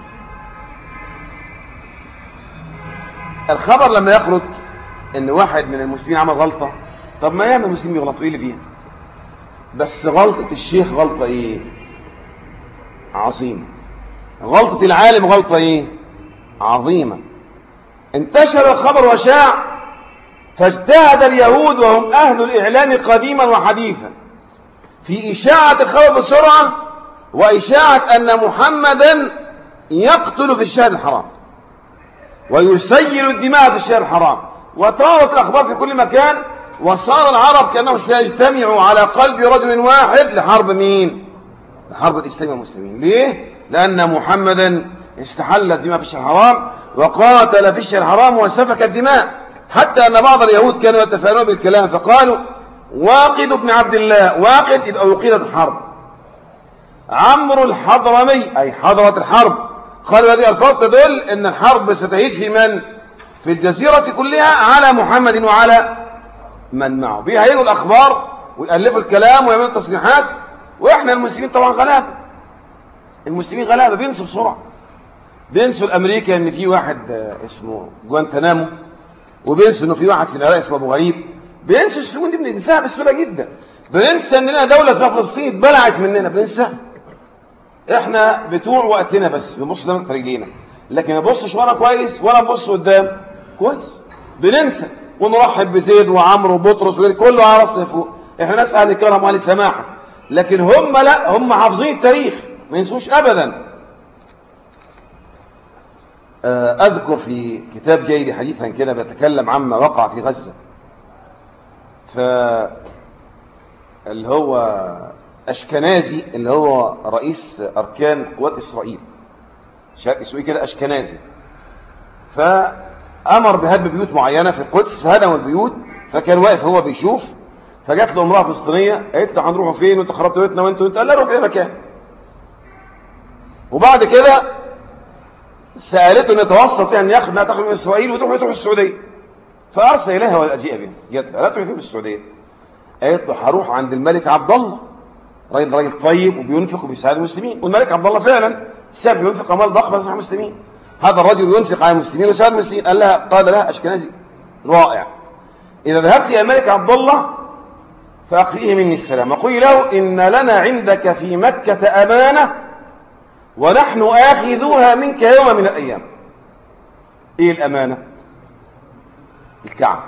الخبر لما يخرج ان واحد من المسلمين عمل غلطة طب ما يعمل المسلمين يغلطوا ايه اللي فيها بس غلطة الشيخ غلطة ايه عظيمة غلطة العالم غلطة ايه عظيمة انتشر الخبر وشاع فاجتهد اليهود وهم أهل الإعلام قديما وحديثا في إشاعة الخبر بسرعة وإشاعة أن محمدا يقتل في الشهر الحرام ويسيل الدماء في الشهر الحرام وطارت الأخبار في كل مكان وصار العرب كأنهم سيجتمعوا على قلب رجل واحد لحرب مين لحرب الإسلام والمسلمين ليه لأن محمدا استحل الدماء في الشهر الحرام وقاتل في الشهر الحرام وسفك الدماء حتى أن بعض اليهود كانوا يتفانون بالكلام فقالوا واقد بن عبد الله واقد يبقى وقيدت الحرب عمرو الحضرمي أي حضرة الحرب قالوا هذه الفرق تدل أن الحرب ستهيج في من في الجزيرة كلها على محمد وعلى من معه بيهيئوا الأخبار ويألفوا الكلام ويعملوا تصريحات وإحنا المسلمين طبعا غلابة المسلمين غلابة بينسوا بسرعة بينسوا الامريكا ان في واحد اسمه جوانتنامو وبينسوا انه في واحد في العراق اسمه ابو غريب بينسوا السجون دي بننساها بسهوله جدا بننسى اننا دوله اسمها فلسطين اتبلعت مننا بننساها احنا بتوع وقتنا بس بنبص دايما في رجلينا لكن ما نبصش ورا كويس ولا نبص قدام كويس بننسى ونرحب بزيد وعمرو وبطرس كله عرفنا فوق احنا ناس اهل كرم واهل سماحه لكن هم لا هم حافظين التاريخ ما ينسوش ابدا آه، اذكر في كتاب جيد حديثا كده بيتكلم عما وقع في غزة ف اللي هو اشكنازي اللي هو رئيس اركان قوات اسرائيل شا- اسمه ايه كده اشكنازي فامر بهدم بيوت معينه في القدس فهدموا البيوت فكان واقف هو بيشوف فجات له امراه فلسطينيه قالت له هنروحوا فين وانت خربت بيوتنا وانت وانت قال لا روح اي مكان وبعد كده سالته ان يتوسط يعني ياخد انها تاخد من اسرائيل وتروح تروح السعوديه فارسل اليها واجيء بها جت لا تروح في السعوديه قالت له هروح عند الملك عبد الله راجل راجل طيب وبينفق وبيساعد المسلمين والملك عبد الله فعلا ساب ينفق اموال ضخمه لصالح المسلمين هذا الرجل ينفق على المسلمين ويساعد المسلمين قال لها قال لها اشكنازي رائع اذا ذهبت الى الملك عبد الله فاقرئه مني السلام وقولي له ان لنا عندك في مكه امانه ونحن آخذوها منك يوم من الأيام إيه الأمانة الكعب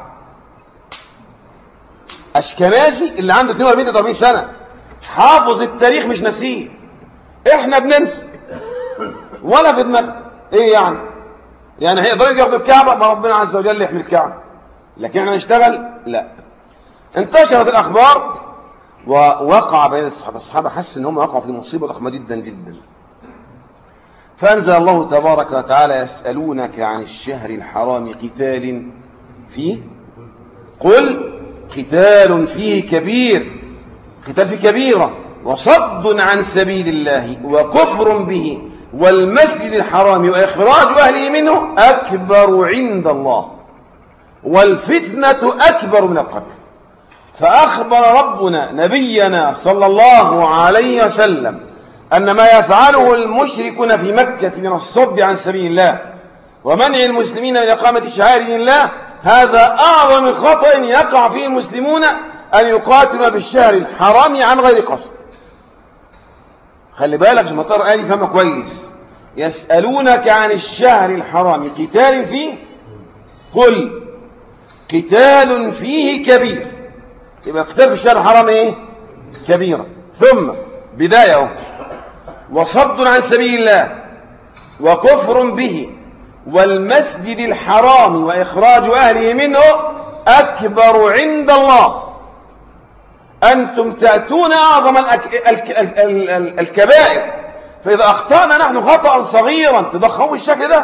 أشكنازي اللي عنده 42 43 سنة حافظ التاريخ مش نسيه احنا بننسى ولا في دماغنا ايه يعني يعني هيقدروا ياخدوا الكعبة ما ربنا عز وجل يحمي الكعبة لكن احنا نشتغل لا انتشرت الأخبار ووقع بين الصحابة الصحابة حس ان هم وقعوا في مصيبة ضخمة جدا جدا فأنزل الله تبارك وتعالى يسألونك عن الشهر الحرام قتال فيه قل قتال فيه كبير قتال فيه كبيرة وصد عن سبيل الله وكفر به والمسجد الحرام وإخراج أهله منه أكبر عند الله والفتنة أكبر من القتل فأخبر ربنا نبينا صلى الله عليه وسلم أن ما يفعله المشركون في مكة من الصد عن سبيل الله ومنع المسلمين من إقامة شعائر الله هذا أعظم خطأ يقع فيه المسلمون أن يقاتلوا بالشهر الحرام عن غير قصد خلي بالك عشان مطار آلي فهمه كويس يسألونك عن الشهر الحرام قتال فيه قل قتال فيه كبير يبقى قتال في الشهر الحرام ايه كبيرة ثم بداية اهو وصد عن سبيل الله وكفر به والمسجد الحرام وإخراج أهله منه أكبر عند الله أنتم تأتون أعظم الأك... الك... ال... ال... ال... الكبائر فإذا أخطأنا نحن خطأ صغيرا تضخموا الشكل ده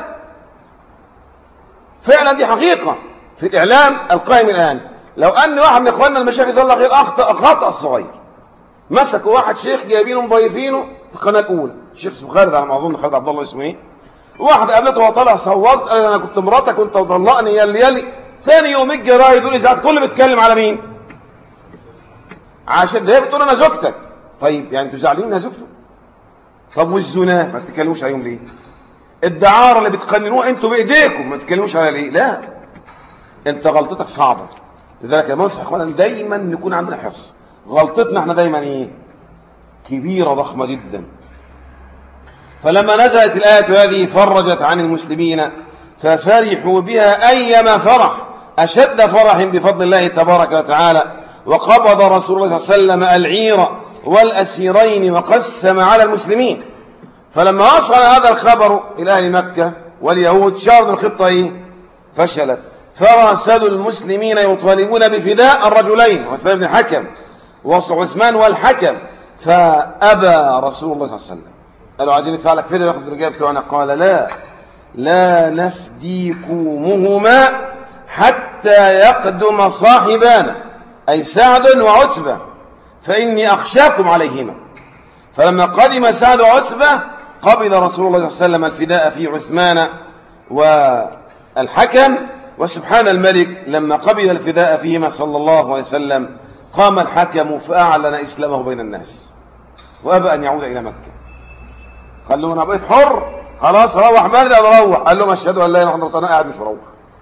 فعلا دي حقيقة في الإعلام القائم الآن لو أن واحد من إخواننا المشايخ جزاه الله خير أخطأ خطأ صغير مسكوا واحد شيخ جايبينه مضيفينه في القناة الأولى الشيخ اسمه خالد على ما أظن خالد عبد الله اسمه إيه واحد قابلته وهو طالع صوت قال أنا كنت مراتك وأنت وطلقني يلي يلي ثاني يوم الجرايد يقول إذاعة كله بيتكلم على مين؟ عشان ده هي بتقول أنا زوجتك طيب يعني أنتوا زعلانين إنها زوجته؟ طب والزنا ما بتتكلموش عليهم ليه؟ الدعارة اللي بتقننوها أنتوا بإيديكم ما تتكلموش عليها ليه؟ لا أنت غلطتك صعبة لذلك يا نصح إخوانا دايما نكون عندنا حرص غلطتنا احنا دايما ايه كبيرة ضخمة جدا فلما نزلت الآية هذه فرجت عن المسلمين ففرحوا بها أيما فرح أشد فرح بفضل الله تبارك وتعالى وقبض رسول الله صلى الله عليه وسلم العير والأسيرين وقسم على المسلمين فلما وصل هذا الخبر إلى أهل مكة واليهود شارد الخطة إيه؟ فشلت فراسلوا المسلمين يطالبون بفداء الرجلين عثمان بن الحكم وعثمان والحكم فأبى رسول الله صلى الله عليه وسلم قالوا عايزين ندفع لك فداء ياخد الرجال بتوعنا قال لا لا نفديكمهما حتى يقدم صاحبانا أي سعد وعتبة فإني أخشاكم عليهما فلما قدم سعد وعتبة قبل رسول الله صلى الله عليه وسلم الفداء في عثمان والحكم وسبحان الملك لما قبل الفداء فيهما صلى الله عليه وسلم قام الحكم فأعلن إسلامه بين الناس وأبى أن يعود إلى مكة قال له أنا بقيت حر خلاص روح بلد أروح قال لهم أشهد أن لا إله إلا الله أنا قاعد مش مروح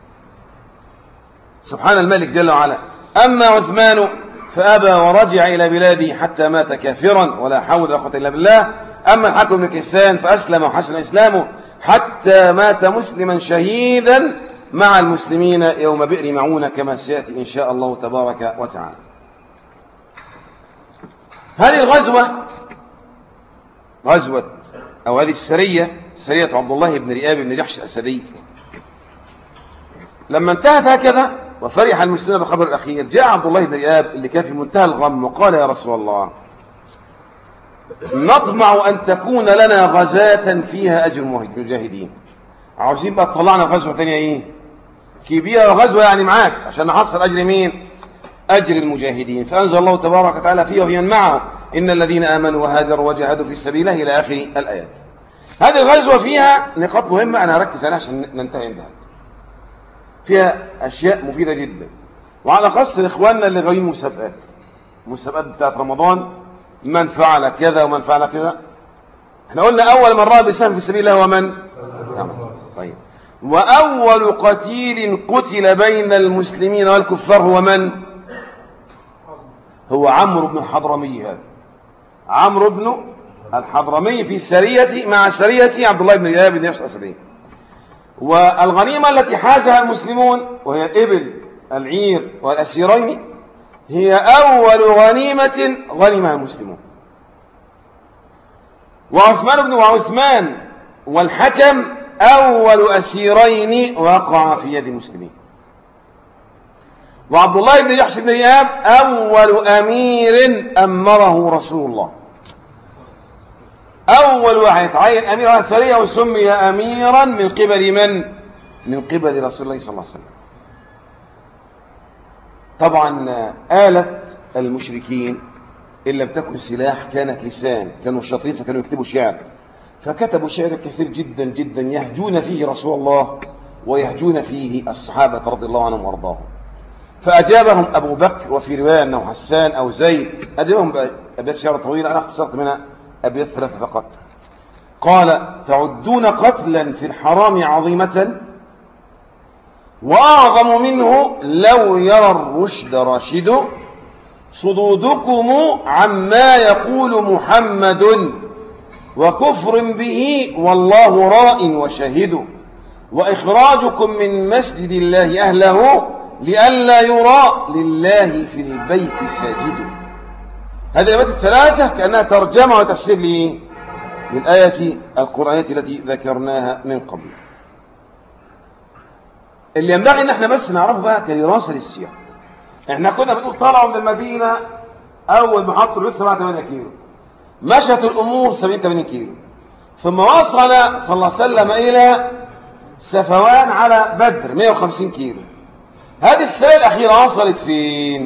سبحان الملك جل وعلا أما عثمان فأبى ورجع إلى بلاده حتى مات كافرا ولا حول ولا قوة إلا بالله أما الحكم بن كيسان فأسلم وحسن إسلامه حتى مات مسلما شهيدا مع المسلمين يوم بئر معونة كما سيأتي إن شاء الله تبارك وتعالى هذه الغزوة غزوة أو هذه السرية سرية عبد الله بن رئاب بن جحش الأسدي لما انتهت هكذا وفرح المسلمين بالخبر الأخير جاء عبد الله بن رئاب اللي كان في منتهى الغم وقال يا رسول الله نطمع أن تكون لنا غزاة فيها أجر المجاهدين عاوزين بقى تطلعنا غزوة ثانية إيه كبيرة غزوة يعني معاك عشان نحصل أجر مين أجر المجاهدين فأنزل الله تبارك وتعالى فيه وفي معه إن الذين آمنوا وهاجروا وجاهدوا في سبيله إلى آخر الآيات هذه الغزوة فيها نقاط مهمة أنا هركز عليها عشان ننتهي عندها فيها أشياء مفيدة جدا وعلى خاص إخواننا اللي غاويين مسابقات مسابقات بتاعت رمضان من فعل كذا ومن فعل كذا احنا قلنا أول من رأى بسهم في سبيل الله هو من طيب وأول قتيل قتل بين المسلمين والكفار هو من هو عمرو بن الحضرمي هذا عمرو بن الحضرمي في سرية مع سرية عبد الله بن إياب بن نفس أسرين والغنيمة التي حازها المسلمون وهي الإبل العير والأسيرين هي أول غنيمة غنمها المسلمون وعثمان بن وعثمان والحكم أول أسيرين وقع في يد المسلمين وعبد الله بن جحش بن رياب أول أمير أمره رسول الله أول واحد تعين أمير على السرية وسمي أميرا من قبل من؟ من قبل رسول الله صلى الله عليه وسلم طبعا آلة المشركين إن لم تكن سلاح كانت لسان كانوا شاطرين فكانوا يكتبوا شعر فكتبوا شعر كثير جدا جدا يهجون فيه رسول الله ويهجون فيه الصحابة رضي الله عنهم وارضاهم فأجابهم أبو بكر وفي رواية أنه حسان أو زيد أجابهم بأبيات شعر طويلة أنا اختصرت منها أبيات ثلاثة فقط قال تعدون قتلا في الحرام عظيمة وأعظم منه لو يرى الرشد راشد صدودكم عما يقول محمد وكفر به والله راء وشهد وإخراجكم من مسجد الله أهله لئلا يرى لله في البيت ساجد هذه الآيات الثلاثة كأنها ترجمة وتفسير لي للآية القرآنية التي ذكرناها من قبل اللي ينبغي ان احنا بس نعرفه بقى كدراسة للسياق احنا كنا بنقول طلعوا من المدينة اول محطة الوقت 7 8 كيلو مشت الامور 70 80 كيلو ثم وصل صلى الله عليه وسلم الى سفوان على بدر 150 كيلو هذه السنة الأخيرة وصلت فين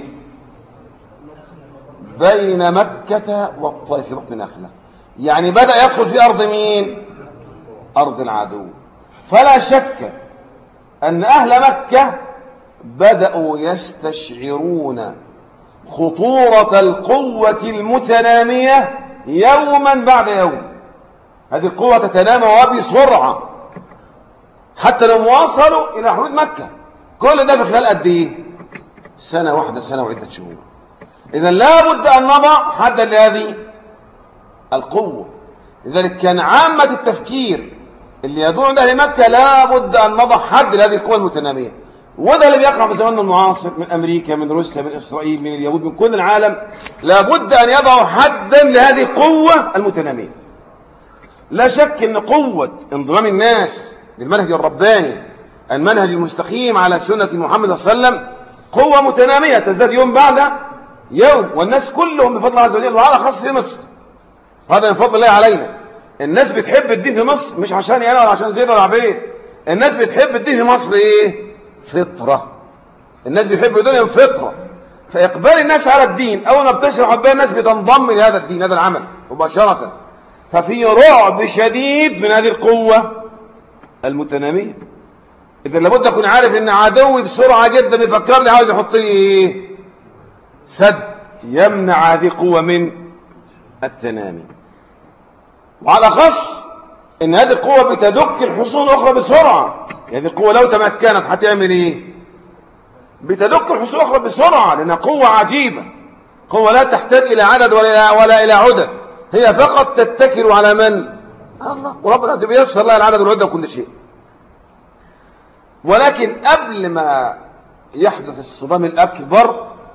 بين مكة والطائف بطن نخلة يعني بدأ يدخل في أرض مين أرض العدو فلا شك أن أهل مكة بدأوا يستشعرون خطورة القوة المتنامية يوما بعد يوم هذه القوة تتنامى وبسرعة حتى لو وصلوا إلى حدود مكة كل ده في خلال قد ايه سنة واحدة سنة وعدة شهور اذا لابد ان نضع حدا لهذه القوة لذلك كان عامة التفكير اللي يدور عند اهل مكة لابد ان نضع حد لهذه القوة المتنامية وده اللي بيقع في زماننا المعاصر من امريكا من روسيا من اسرائيل من اليهود من كل العالم لابد ان يضعوا حدا لهذه القوة المتنامية لا شك ان قوة انضمام الناس للمنهج الرباني المنهج المستقيم على سنة محمد صلى الله عليه وسلم قوة متنامية تزداد يوم بعد يوم والناس كلهم بفضل الله عز وجل وعلى خاص في مصر هذا من فضل الله علينا الناس بتحب الدين في مصر مش عشان انا ولا عشان زيد ولا عبيد الناس بتحب الدين في مصر ايه فطرة الناس بيحبوا الدنيا فطرة فإقبال الناس على الدين أول ما بتشرح بها الناس بتنضم لهذا الدين هذا العمل مباشرة ففي رعب شديد من هذه القوة المتنامية إذا لابد أكون عارف إن عدوي بسرعة جدا بيفكر لي عاوز يحط لي إيه سد يمنع هذه القوة من التنامي وعلى خص إن هذه القوة بتدك الحصون الأخرى بسرعة هذه القوة لو تمكنت هتعمل إيه بتدك الحصون الأخرى بسرعة لأنها قوة عجيبة قوة لا تحتاج إلى عدد ولا ولا إلى عدد هي فقط تتكل على من الله وربنا بيسر لها العدد والعدة وكل شيء ولكن قبل ما يحدث الصدام الأكبر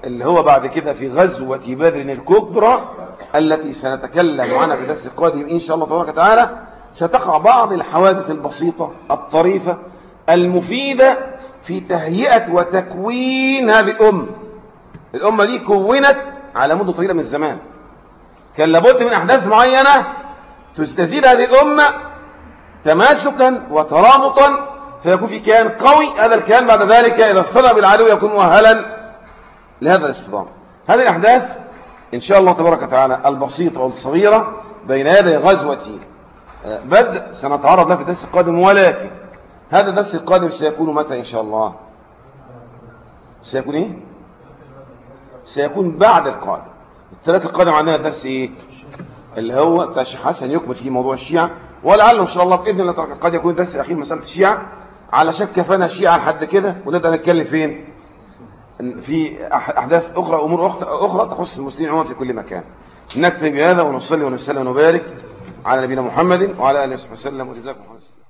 اللي هو بعد كده في غزوة بدر الكبرى التي سنتكلم عنها في الدرس القادم إن شاء الله تبارك وتعالى ستقع بعض الحوادث البسيطة الطريفة المفيدة في تهيئة وتكوين هذه الأمة الأمة دي كونت على مدة طويلة من الزمان كان لابد من أحداث معينة تستزيد هذه الأمة تماسكا وترابطا فيكون في كيان قوي هذا الكيان بعد ذلك إذا اصطدم بالعدو يكون مؤهلا لهذا الاصطدام هذه الأحداث إن شاء الله تبارك وتعالى البسيطة والصغيرة بين يدي غزوة بدء سنتعرض لها في الدرس القادم ولكن هذا الدرس القادم سيكون متى إن شاء الله سيكون إيه سيكون بعد القادم الثلاث القادم عندنا درس إيه اللي هو بتاع الشيخ حسن يكمل فيه موضوع الشيعة ولعله إن شاء الله بإذن الله تبارك قد يكون الدرس الأخير مسألة الشيعة على شك كفانا الشيعة لحد كده ونبدأ نتكلم فين في أحداث أخرى أمور أخرى تخص المسلمين عموما في كل مكان نكتفي بهذا ونصلي ونسلم ونبارك على نبينا محمد وعلى آله وصحبه وسلم وجزاكم الله